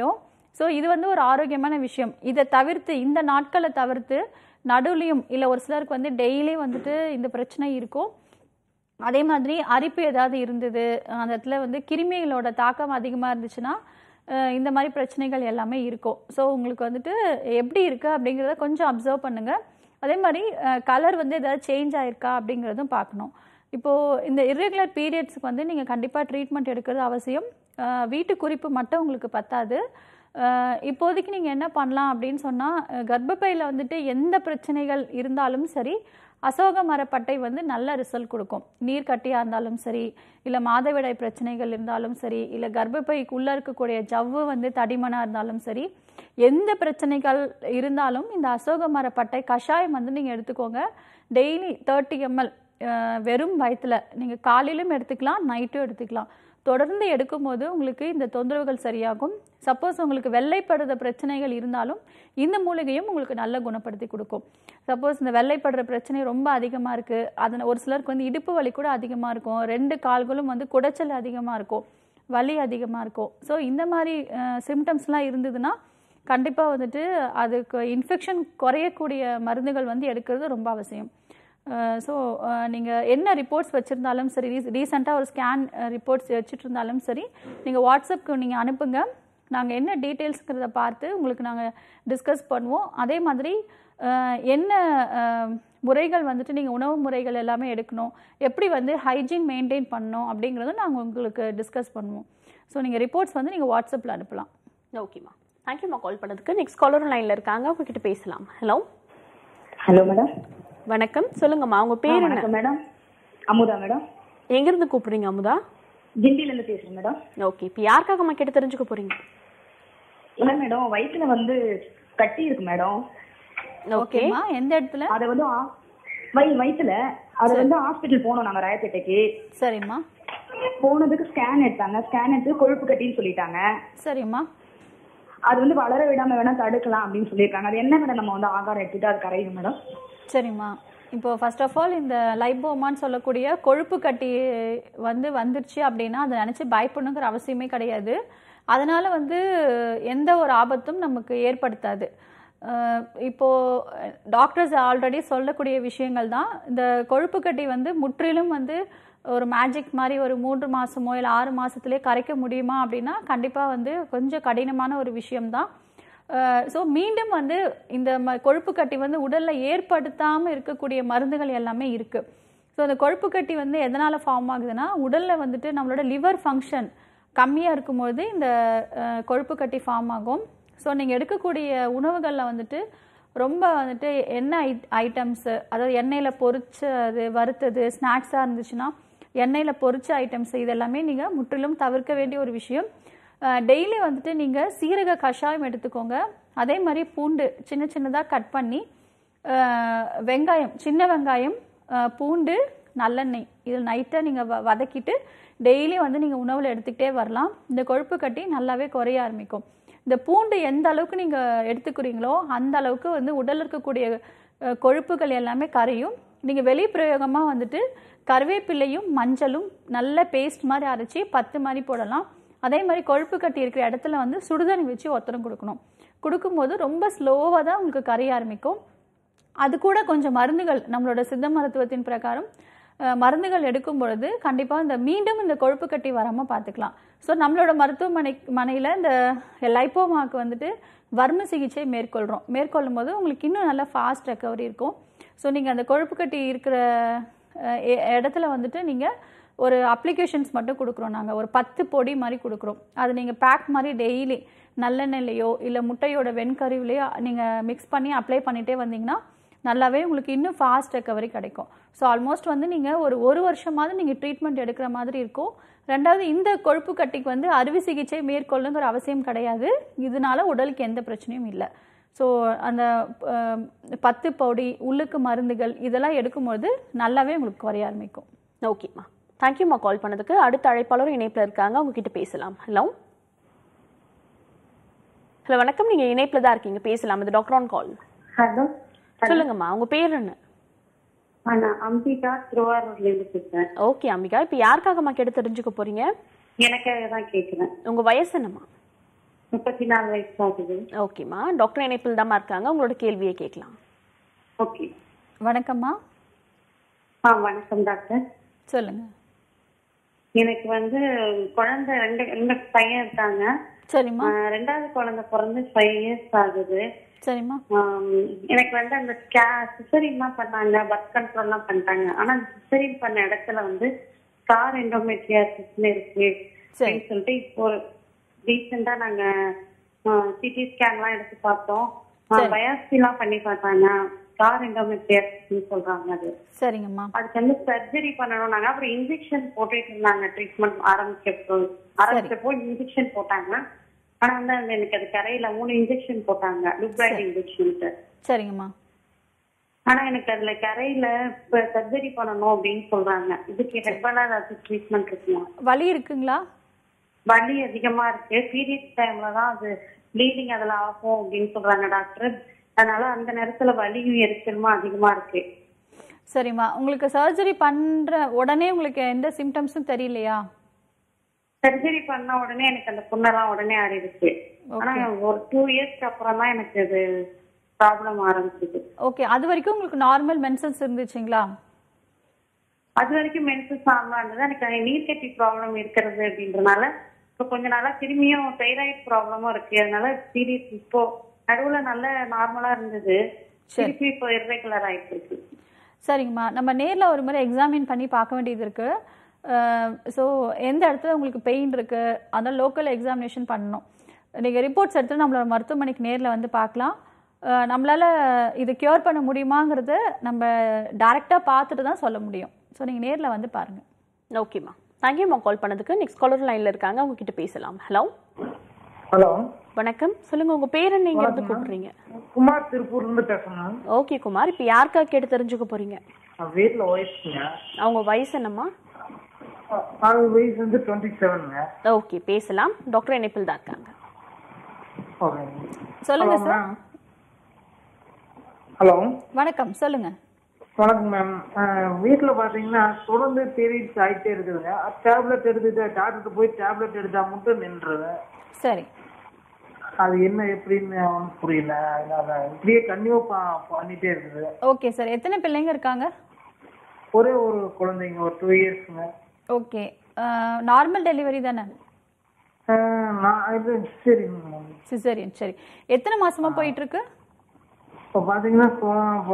ஸோ இது வந்து ஒரு ஆரோக்கியமான விஷயம் இதை தவிர்த்து இந்த நாட்களை தவிர்த்து நடுவுலையும் இல்லை ஒரு சிலருக்கு வந்து டெய்லி வந்துட்டு இந்த பிரச்சனை இருக்கும் அதே மாதிரி அரிப்பு ஏதாவது இருந்தது அந்த இடத்துல வந்து கிருமிகளோட தாக்கம் அதிகமாக இருந்துச்சுன்னா அஹ் இந்த மாதிரி பிரச்சனைகள் எல்லாமே இருக்கும் ஸோ உங்களுக்கு வந்துட்டு எப்படி இருக்குது அப்படிங்கிறத கொஞ்சம் அப்சர்வ் பண்ணுங்கள் அதே மாதிரி கலர் வந்து ஏதாவது சேஞ்ச் ஆயிருக்கா அப்படிங்கிறதும் பார்க்கணும் இப்போது இந்த இர்ரெகுலர் பீரியட்ஸ்க்கு வந்து நீங்கள் கண்டிப்பாக ட்ரீட்மெண்ட் எடுக்கிறது அவசியம் அஹ் வீட்டு குறிப்பு மட்டும் உங்களுக்கு பத்தாது அஹ் இப்போதைக்கு நீங்கள் என்ன பண்ணலாம் அப்படின்னு சொன்னால் கர்ப்பப்பையில் வந்துட்டு எந்த பிரச்சனைகள் இருந்தாலும் சரி அசோக மரப்பட்டை வந்து நல்ல ரிசல்ட் கொடுக்கும் நீர் கட்டியாக இருந்தாலும் சரி இல்லை மாதவிடாய் பிரச்சனைகள் இருந்தாலும் சரி இல்லை கர்ப்பப்பைக்குள்ளே இருக்கக்கூடிய ஜவ்வு வந்து தடிமனாக இருந்தாலும் சரி எந்த பிரச்சனைகள் இருந்தாலும் இந்த அசோக மரப்பட்டை கஷாயம் வந்து நீங்கள் எடுத்துக்கோங்க டெய்லி தேர்ட்டி எம்எல் வெறும் வயிற்றில் நீங்கள் காலையிலும் எடுத்துக்கலாம் நைட்டும் எடுத்துக்கலாம் தொடர்ந்து எடுக்கும்போது உங்களுக்கு இந்த தொந்தரவுகள் சரியாகும் சப்போஸ் உங்களுக்கு வெள்ளைப்படுற பிரச்சனைகள் இருந்தாலும் இந்த மூலிகையும் உங்களுக்கு நல்ல குணப்படுத்தி கொடுக்கும் சப்போஸ் இந்த வெள்ளைப்படுற பிரச்சனை ரொம்ப அதிகமாக இருக்குது அதில் ஒரு சிலருக்கு வந்து இடுப்பு வலி கூட அதிகமாக இருக்கும் ரெண்டு கால்களும் வந்து குடைச்சல் அதிகமாக இருக்கும் வலி அதிகமாக இருக்கும் ஸோ இந்த மாதிரி சிம்டம்ஸ்லாம் இருந்ததுன்னா கண்டிப்பாக வந்துட்டு அதுக்கு இன்ஃபெக்ஷன் குறையக்கூடிய மருந்துகள் வந்து எடுக்கிறது ரொம்ப அவசியம் ஸோ நீங்கள் என்ன ரிப்போர்ட்ஸ் வச்சுருந்தாலும் சரி ரீஸ் ரீசெண்டாக ஒரு ஸ்கேன் ரிப்போர்ட்ஸ் வச்சுட்டு இருந்தாலும் சரி நீங்கள் வாட்ஸ்அப்க்கு நீங்கள் அனுப்புங்க நாங்கள் என்ன டீட்டெயில்ஸுங்கிறத பார்த்து உங்களுக்கு நாங்கள் டிஸ்கஸ் பண்ணுவோம் அதே மாதிரி அஹ், என்ன அஹ், முறைகள் வந்துட்டு நீங்கள் உணவு முறைகள் எல்லாமே எடுக்கணும் எப்படி வந்து ஹைஜீன் மெயின்டைன் பண்ணணும் அப்படிங்கிறதும் நாங்கள் உங்களுக்கு டிஸ்கஸ் பண்ணுவோம் ஸோ நீங்கள் ரிப்போர்ட்ஸ் வந்து நீங்கள் வாட்ஸ்அப்பில் அனுப்பலாம் ஓகேம்மா தேங்க்யூம்மா கால் பண்ணதுக்கு நெக்ஸ்ட் காலர் லைன்ல இருக்காங்க உங்ககிட்ட பேசலாம் ஹலோ ஹலோ மேடம் வணக்கம் சொல்லுங்கம்மா உங்க பேர் என்ன வணக்கம் மேடம் அமுதா மேடம் எங்கிருந்து கூப்பிடுறீங்க அமுதா கிண்டில இருந்து பேசுறேன் மேடம் ஓகே இப்போ யாருக்காகம்மா கேட்டு தெரிஞ்சுக்க போறீங்க இல்ல மேடம் வயித்துல வந்து கட்டி இருக்கு மேடம் ஓகே ஓகேம்மா எந்த இடத்துல அத வந்து ஆ- வை வயித்துல அது வந்து ஹாஸ்பிட்டல் போனோம் நாங்க ராயப்பேட்டைக்கு சரிம்மா போனதுக்கு ஸ்கேன் எடுத்தாங்க ஸ்கேன் எடுத்து கொழுப்பு கட்டின்னு சொல்லிட்டாங்க சரிம்மா அது வந்து வளர விடாம வேணா தடுக்கலாம் அப்படின்னு சொல்லியிருக்காங்க அது என்ன மேடம் நம்ம வந்து ஆகாரம் எடுத்துட்டு அது கரையும் மேடம் சரிம்மா இப்போ ஃபர்ஸ்ட் ஆஃப் ஆல் இந்த லைபோமான்னு சொல்லக்கூடிய கொழுப்பு கட்டி வந்து வந்துருச்சு அப்படின்னா அதை நினச்சி பயப்படணுங்கிற அவசியமே கிடையாது அதனால வந்து எந்த ஒரு ஆபத்தும் நமக்கு ஏற்படுத்தாது அஹ் இப்போ டாக்டர்ஸ் ஆல்ரெடி சொல்லக்கூடிய விஷயங்கள் தான் இந்த கொழுப்பு கட்டி வந்து முற்றிலும் வந்து ஒரு மேஜிக் மாதிரி ஒரு மூன்று மாசமோ இல்லை ஆறு மாசத்துலயே கரைக்க முடியுமா அப்படின்னா கண்டிப்பாக வந்து கொஞ்சம் கடினமான ஒரு விஷயம்தான் ஸோ மீண்டும் வந்து இந்த ம கொழுப்பு கட்டி வந்து உடலில் ஏற்படுத்தாமல் இருக்கக்கூடிய மருந்துகள் எல்லாமே இருக்குது ஸோ அந்த கொழுப்பு கட்டி வந்து எதனால் ஃபார்ம் ஆகுதுன்னா உடலில் வந்துட்டு நம்மளோட லிவர் ஃபங்க்ஷன் கம்மியாக இருக்கும்போது இந்த அஹ், கொழுப்பு கட்டி ஃபார்ம் ஆகும் ஸோ நீங்கள் எடுக்கக்கூடிய உணவுகளில் வந்துட்டு ரொம்ப வந்துட்டு எண்ணெய் ஐட் ஐட்டம்ஸு அதாவது எண்ணெயில் பொரிச்சது வறுத்தது ஸ்நாக்ஸாக இருந்துச்சுன்னா எண்ணெயில் பொரிச்ச ஐட்டம்ஸ் இதெல்லாமே நீங்கள் முற்றிலும் தவிர்க்க வேண்டிய ஒரு விஷயம் டெய்லி வந்துட்டு நீங்கள் சீரக கஷாயம் எடுத்துக்கோங்க அதே மாதிரி பூண்டு சின்ன சின்னதாக கட் பண்ணி அஹ், வெங்காயம் சின்ன வெங்காயம் அஹ், பூண்டு நல்லெண்ணெய் இதில் நைட்டாக நீங்கள் வ வதக்கிட்டு டெய்லி வந்து நீங்கள் உணவில் எடுத்துக்கிட்டே வரலாம் இந்த கொழுப்பு கட்டி நல்லாவே குறைய ஆரம்பிக்கும் இந்த பூண்டு எந்த அளவுக்கு நீங்கள் எடுத்துக்கிறீங்களோ அந்த அளவுக்கு வந்து உடலில் இருக்கக்கூடிய அஹ், கொழுப்புகள் எல்லாமே கரையும் நீங்கள் வெளி பிரயோகமாக வந்துட்டு கருவேப்பிலையும் மஞ்சளும் நல்ல பேஸ்ட் மாதிரி அரைச்சி பத்து மாதிரி போடலாம் அதே மாதிரி கொழுப்பு கட்டி இருக்கிற இடத்துல வந்து சுடுதண்ணி வச்சு ஒத்தரம் கொடுக்கணும் கொடுக்கும்போது ரொம்ப ஸ்லோவாக தான் உங்களுக்கு கரைய ஆரம்பிக்கும் அது கூட கொஞ்சம் மருந்துகள் நம்மளோட சித்த மருத்துவத்தின் பிரகாரம் அஹ், மருந்துகள் எடுக்கும் பொழுது கண்டிப்பாக இந்த மீண்டும் இந்த கொழுப்பு கட்டி வராமல் பார்த்துக்கலாம் ஸோ நம்மளோட மருத்துவமனை மனையில் இந்த லைப்போமாக்கு வந்துட்டு வர்ம சிகிச்சை மேற்கொள்கிறோம் மேற்கொள்ளும் போது உங்களுக்கு இன்னும் நல்ல ஃபாஸ்ட் ரெக்கவரி இருக்கும் ஸோ நீங்கள் அந்த கொழுப்பு கட்டி இருக்கிற அஹ், இ- இடத்துல வந்துட்டு நீங்கள் ஒரு அப்ளிகேஷன்ஸ் மட்டும் கொடுக்குறோம் நாங்கள் ஒரு பத்து பொடி மாதிரி கொடுக்குறோம் அது நீங்கள் பேக் மாதிரி டெய்லி நல்லெண்ணெய்லையோ இல்லை முட்டையோட வெண்கறிவுலையோ நீங்கள் மிக்ஸ் பண்ணி அப்ளை பண்ணிகிட்டே வந்தீங்கன்னா நல்லாவே உங்களுக்கு இன்னும் ஃபாஸ்ட் ரெக்கவரி கிடைக்கும் ஸோ ஆல்மோஸ்ட் வந்து நீங்கள் ஒரு ஒரு வருஷமாவது நீங்கள் ட்ரீட்மெண்ட் எடுக்கிற மாதிரி இருக்கும் ரெண்டாவது இந்த கொழுப்பு கட்டிக்கு வந்து அறுவை சிகிச்சை மேற்கொள்ளுங்கிற அவசியம் கிடையாது இதனால உடலுக்கு எந்த பிரச்சனையும் இல்லை ஸோ அந்த அஹ், பத்து பவுடி உள்ளுக்கு மருந்துகள் இதெல்லாம் எடுக்கும்போது நல்லாவே உங்களுக்கு குறைய ஆரம்பிக்கும் ஓகேம்மா தேங்க்யூம்மா கால் பண்ணதுக்கு அடுத்த அழைப்பாளர் இணைப்பில் இருக்காங்க உங்ககிட்ட பேசலாம் ஹலோ ஹலோ வணக்கம் நீங்க இணைப்பில் தான் இருக்கீங்க பேசலாம் இது டாக்டர் ஆன் கால் ஹலோ சொல்லுங்கம்மா உங்க பேர் என்ன நான் அம்பிகா திருவாரூர்ல இருந்து பேசுறேன் ஓகே அம்பிகா இப்போ யாருக்காகம்மா கேட்டு தெரிஞ்சுக்க போறீங்க எனக்காக தான் கேக்குறேன் உங்க வயசு என்னம்மா முப்பத்தி நாலு வயசு ஆகுது ஓகேம்மா டாக்டர் இணைப்பில் தாம்மா இருக்காங்க உங்களோட கேள்வியை கேட்கலாம் ஓகே வணக்கம்மா ஆ வணக்கம் டாக்டர் சொல்லுங்க எனக்கு வந்து குழந்தை ரெண்டு ரெண்டு பையன் இருக்காங்க சரிம்மா ஆ, ரெண்டாவது குழந்தை பிறந்து ஃபைவ் இயர்ஸ் ஆகுது சரிம்மா ஆம், எனக்கு வந்து அந்த சிசரின் தான் பண்ணாங்க பர்த் கண்ட்ரோல்லாம் பண்ணிட்டாங்க ஆனா அந்த சிசரின் பண்ண இடத்துல வந்து கார் எண்டோமெட்ரியாசிஸ்னு இருக்கு சரி. அப்படின்னு சொல்லிட்டு இப்போ ரீசெண்டா நாங்க சிடி ஸ்கேன்லாம் எடுத்து பார்த்தோம் சரி. பயாப்சி எல்லாம் பண்ணி பார்த்தாங்க கார் எண்டோமெட்ரியாசிஸ்னு சொல்றாங்க அது சரிங்கம்மா அதுக்கு வந்து சர்ஜரி பண்ணணும் நாங்க அப்புறம் இன்ஜெக்ஷன் போட்டுட்டு இருந்தாங்க ட்ரீட்மெண்ட் ஆரம்பிச்சப்போ ஆரம்பிச்சப்போ இன்ஜெக்ஷன் போட்டாங்க ஆனா வந்து அது எனக்கு அது கரையில மூணு இன்ஜெக்ஷன் போட்டாங்க லுப்ரைட் இன்ஜெக்ஷன் சரிங்கம்மா ஆனா எனக்கு அதுல கரையில இப்ப சர்ஜரி பண்ணணும் அப்படின்னு சொல்றாங்க இதுக்கு ரெகுலரா ஏதாச்சும் ட்ரீட்மெண்ட் இருக்குமா வலி இருக்குங்களா வலி அதிகமா இருக்கு பீரியட்ஸ் டைம்ல தான் அது ப்ளீடிங் அதுல ஆகும் அப்படின்னு சொல்றாங்க டாக்டர் அதனால அந்த நேரத்துல வலியும் எரிச்சலுமா அதிகமா இருக்கு சரிம்மா உங்களுக்கு சர்ஜரி பண்ற உடனே உங்களுக்கு எந்த சிம்டம்ஸும் தெரியலையா சர்ஜரி பண்ண உடனே எனக்கு அந்த புண்ணெல்லாம் உடனே ஆறிடுச்சு ஆனா ஒரு டூ இயர்ஸ்க்கு அப்புறம் தான் எனக்கு அது ப்ராப்ளம் ஆரம்பிச்சது ஓகே அது வரைக்கும் உங்களுக்கு நார்மல் மென்சன்ஸ் இருந்துச்சுங்களா அது வரைக்கும் மென்சஸ் நார்மலா இருந்தது எனக்கு நீர் கட்டி ப்ராப்ளம் இருக்கிறது அப்படின்றனால இப்போ கொஞ்ச நாளா திரும்பியும் தைராய்டு ப்ராப்ளமும் இருக்கு அதனால பீரியட்ஸ் இப்போ நடுவுல நல்ல நார்மலா இருந்தது திருப்பி இப்போ இர்ரெகுலர் ஆயிட்டு இருக்கு சரிங்கம்மா நம்ம நேரில் ஒரு முறை எக்ஸாமின் பண்ணி பார்க்க வேண்டியது இருக்கு ஸோ எந்த இடத்துல உங்களுக்கு பெயின் இருக்கு அதான் லோக்கல் எக்ஸாமினேஷன் பண்ணணும் நீங்கள் ரிப்போர்ட்ஸ் எடுத்து நம்மளோட மருத்துவமனைக்கு நேரில் வந்து பார்க்கலாம் அஹ், நம்மளால இது கியூர் பண்ண முடியுமாங்கிறது நம்ம டைரெக்டாக பார்த்துட்டு தான் சொல்ல முடியும் ஸோ நீங்கள் நேரில் வந்து பாருங்கள் ஓகேம்மா தேங்க்யூம்மா கால் பண்ணதுக்கு நெக்ஸ்ட் காலர் லைன்ல இருக்காங்க அவங்க கிட்ட பேசலாம் ஹலோ ஹலோ வணக்கம் சொல்லுங்க உங்க பேர் என்ன இங்க இருந்து கூப்பிடுறீங்க குமார் திருப்பூர்ல இருந்து பேசுறேன் ஓகே குமார் இப்போ யாருக்கா கேட்டு தெரிஞ்சுக்க போறீங்க நான் வீட்டுல ஒய்ஃப்ங்க அவங்க வயசு என்னம்மா அது வயசு வந்து டுவெண்ட்டி செவனுங்க ஓகே பேசலாம் டாக்டர் இணைப்பில் தான் இருக்காங்க ஓகே சொல்லுங்க சார் ஹலோ வணக்கம் சொல்லுங்க வணக்கம் மேம் வீட்டில் பார்த்தீங்கன்னா தொடர்ந்து பீரியட்ஸ் ஆகிட்டே இருக்குதுங்க டேப்லெட் எடுத்துட்டு டாக்டர்கிட்ட போய் டேப்லெட் எடுத்தா மட்டும் நின்றுது சரி அது என்ன எப்படின்னு ஒண்ணும் புரியல அதனால இப்படியே கன்னியூ பண்ணிட்டே இருக்குது ஓகே சார் எத்தனை பிள்ளைங்க இருக்காங்க ஒரே ஒரு குழந்தைங்க ஒரு டூ இயர்ஸ்ங்க ஓகே நார்மல் டெலிவரி தானே நான் இது சரிங்க மேம் சிசரியன் சரி எத்தனை மாசமா போயிட்டு இருக்கு இப்போ பார்த்தீங்கன்னா இப்போ இப்போ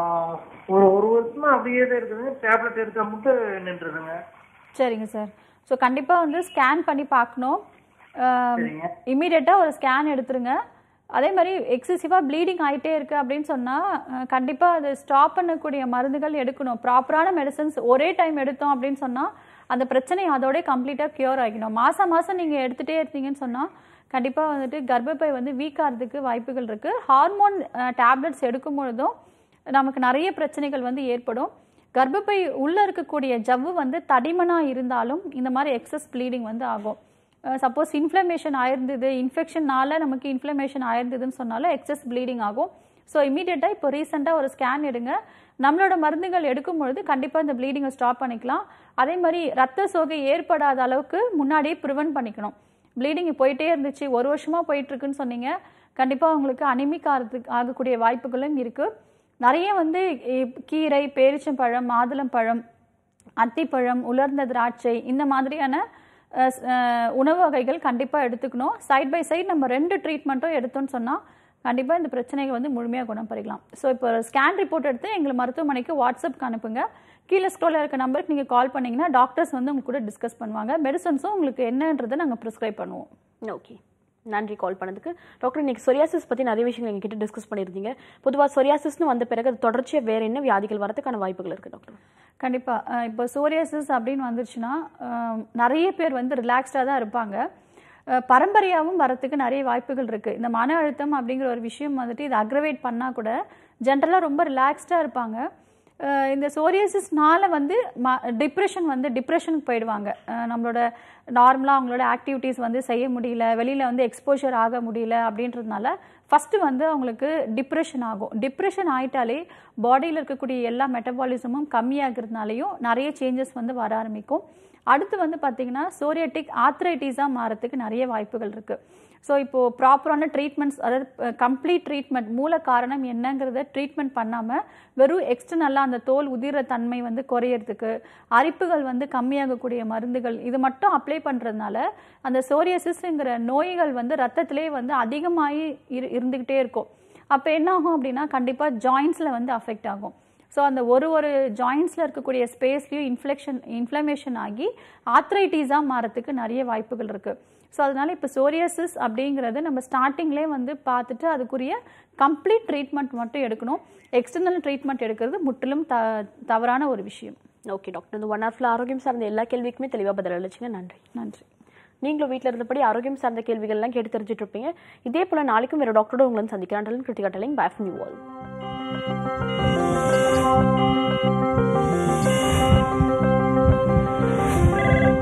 ஒரு ஒரு வருஷமா அப்படியே தான் இருக்குதுங்க டேப்லெட் எடுத்தா மட்டும் நின்றுதுங்க சரிங்க சார் ஸோ கண்டிப்பாக வந்து ஸ்கேன் பண்ணி பார்க்கணும் சரிங்க. இமீடியட்டாக ஒரு ஸ்கேன் எடுத்துருங்க அதே மாதிரி எக்ஸசிவாக ப்ளீடிங் ஆகிட்டே இருக்கு அப்படின்னு சொன்னால் கண்டிப்பாக அது ஸ்டாப் பண்ணக்கூடிய மருந்துகள் எடுக்கணும் ப்ராப்பரான மெடிசன்ஸ் ஒரே டைம் எடுத்தோம் அப்படின்னு சொன்னால் அந்த பிரச்சனை அதோடய கம்ப்ளீட்டாக க்யூர் ஆகிக்கணும் மாதம் மாதம் நீங்கள் எடுத்துகிட்டே இருந்தீங்கன்னு சொன்னால் கண்டிப்பாக வந்துட்டு கர்ப்பப்பை வந்து வீக் ஆகிறதுக்கு வாய்ப்புகள் இருக்குது ஹார்மோன் டேப்லெட்ஸ் எடுக்கும் பொழுதும் நமக்கு நிறைய பிரச்சனைகள் வந்து ஏற்படும் கர்ப்பப்பை உள்ளே இருக்கக்கூடிய ஜவ்வு வந்து தடிமனாக இருந்தாலும் இந்த மாதிரி எக்ஸஸ் ப்ளீடிங் வந்து ஆகும் சப்போஸ் இன்ஃப்ளமேஷன் ஆயிருந்தது இன்ஃபெக்ஷனால நமக்கு இன்ஃப்ளமேஷன் ஆயிருந்ததுன்னு சொன்னாலும் எக்ஸஸ் ப்ளீடிங் ஆகும் ஸோ இமீடியட்டாக இப்போ ரீசெண்டாக ஒரு ஸ்கேன் எடுங்க நம்மளோட மருந்துகள் எடுக்கும் பொழுது கண்டிப்பாக இந்த ப்ளீடிங்கை ஸ்டாப் பண்ணிக்கலாம் அதே மாதிரி ரத்த சோகை ஏற்படாத அளவுக்கு முன்னாடியே ப்ரிவென்ட் பண்ணிக்கணும் ப்ளீடிங் போயிட்டே இருந்துச்சு ஒரு வருஷமாக போயிட்டு இருக்குன்னு சொன்னீங்க கண்டிப்பாக உங்களுக்கு அனிமிக் ஆகிறதுக்கு ஆகக்கூடிய வாய்ப்புகளும் இருக்குது நிறைய வந்து இ- கீரை பேரிச்சம்பழம் மாதுளம்பழம் அத்திப்பழம் உலர்ந்த திராட்சை இந்த மாதிரியான அஹ், ஸ்- அஹ், உணவு வகைகள் கண்டிப்பாக எடுத்துக்கணும் சைட் பை சைடு நம்ம ரெண்டு ட்ரீட்மெண்ட்டும் எடுத்தோம்னு சொன்னால் கண்டிப்பாக இந்த பிரச்சனையை வந்து முழுமையாக குணம் பெறலாம் ஸோ இப்போ ஸ்கேன் ரிப்போர்ட் எடுத்து எங்களை மருத்துவமனைக்கு வாட்ஸ்அப்க்கு அனுப்புங்க கீழே ஸ்க்ரோலில் இருக்க நம்பருக்கு நீங்கள் கால் பண்ணீங்கன்னா டாக்டர்ஸ் வந்து உங்க கூட டிஸ்கஸ் பண்ணுவாங்க மெடிசன்ஸும் உங்களுக்கு என்னன்றதை நாங்கள் ப்ரிஸ்கிரைப் பண்ணுவோம் ஓகே நன்றி கால் பண்ணதுக்கு டாக்டர் இன்னைக்கு சொரியாசிஸ் பற்றி நிறைய விஷயங்கள் எங்ககிட்ட டிஸ்கஸ் பண்ணியிருந்தீங்க பொதுவாக சொரியாசிஸ்னு வந்த பிறகு அது தொடர்ச்சியாக வேற என்ன வியாதிகள் வரதுக்கான வாய்ப்புகள் இருக்குது டாக்டர் கண்டிப்பாக இப்போ சோரியாசிஸ் அப்படின்னு வந்துருச்சுன்னா அஹ், நிறைய பேர் வந்து ரிலாக்ஸ்டாக தான் இருப்பாங்க அஹ், பரம்பரையாகவும் வரத்துக்கு நிறைய வாய்ப்புகள் இருக்குது இந்த மன அழுத்தம் அப்படிங்கிற ஒரு விஷயம் வந்துட்டு இது அக்ரவேட் பண்ணால் கூட ஜென்ரலாக ரொம்ப ரிலாக்ஸ்டாக இருப்பாங்க அஹ், இந்த சோரியாசிஸ்னால வந்து ம டிப்ரெஷன் வந்து டிப்ரெஷனுக்கு போயிடுவாங்க அஹ், நம்மளோட நார்மலாக அவங்களோட ஆக்டிவிட்டீஸ் வந்து செய்ய முடியல வெளியில் வந்து எக்ஸ்போஷர் ஆக முடியல அப்படின்றதுனால ஃபஸ்ட்டு வந்து அவங்களுக்கு டிப்ரெஷன் ஆகும் டிப்ரெஷன் ஆயிட்டாலே பாடியில் இருக்கக்கூடிய எல்லா மெட்டபாலிசமும் கம்மியாகிறதுனாலையும் நிறைய சேஞ்சஸ் வந்து வர ஆரம்பிக்கும் அடுத்து வந்து பார்த்தீங்கன்னா சோரியாட்டிக் ஆத்ரைட்டிஸாக மாறத்துக்கு நிறைய வாய்ப்புகள் இருக்குது ஸோ இப்போது ப்ராப்பரான ட்ரீட்மெண்ட்ஸ் அதாவது கம்ப்ளீட் ட்ரீட்மெண்ட் மூல காரணம் என்னங்கிறத ட்ரீட்மெண்ட் பண்ணாமல் வெறும் எக்ஸ்டர்னலாக அந்த தோல் உதிர தன்மை வந்து குறையறதுக்கு அரிப்புகள் வந்து கம்மியாகக்கூடிய மருந்துகள் இது மட்டும் அப்ளை பண்ணுறதுனால அந்த சோரியாசிஸ்ங்கிற நோய்கள் வந்து ரத்தத்திலே வந்து அதிகமாகி இரு இருந்துக்கிட்டே இருக்கும் அப்போ என்ன ஆகும் அப்படின்னா கண்டிப்பாக ஜாயின்ஸில் வந்து அஃபெக்ட் ஆகும் ஸோ அந்த ஒரு ஒரு ஜாயின்ஸில் இருக்கக்கூடிய ஸ்பேஸ்லையும் இன்ஃப்ளெக்ஷன் இன்ஃப்ளமேஷன் ஆகி ஆத்ரைட்டிஸாக மாறத்துக்கு நிறைய வாய்ப்புகள் இருக்குது ஸோ அதனால இப்போ சோரியாசிஸ் அப்படிங்கிறது நம்ம ஸ்டார்டிங்லேயே வந்து பார்த்துட்டு அதுக்குரிய கம்ப்ளீட் ட்ரீட்மெண்ட் மட்டும் எடுக்கணும் எக்ஸ்டர்னல் ட்ரீட்மெண்ட் எடுக்கிறது முற்றிலும் த தவறான ஒரு விஷயம் ஓகே டாக்டர் இந்த ஒன் ஹவர்ல ஆரோக்கியம் சார்ந்த எல்லா கேள்விக்குமே தெளிவாக பதில் அளிச்சிங்க நன்றி நன்றி நீங்களும் வீட்டில் இருந்தபடி ஆரோக்கியம் சார்ந்த கேள்விகள்லாம் கேட்டு தெரிஞ்சுட்டு இருப்பீங்க இதே போல நாளைக்கும் வேற டாக்டரோட உங்களை வந்து சந்திக்கிறான் Krithika telling bye from you all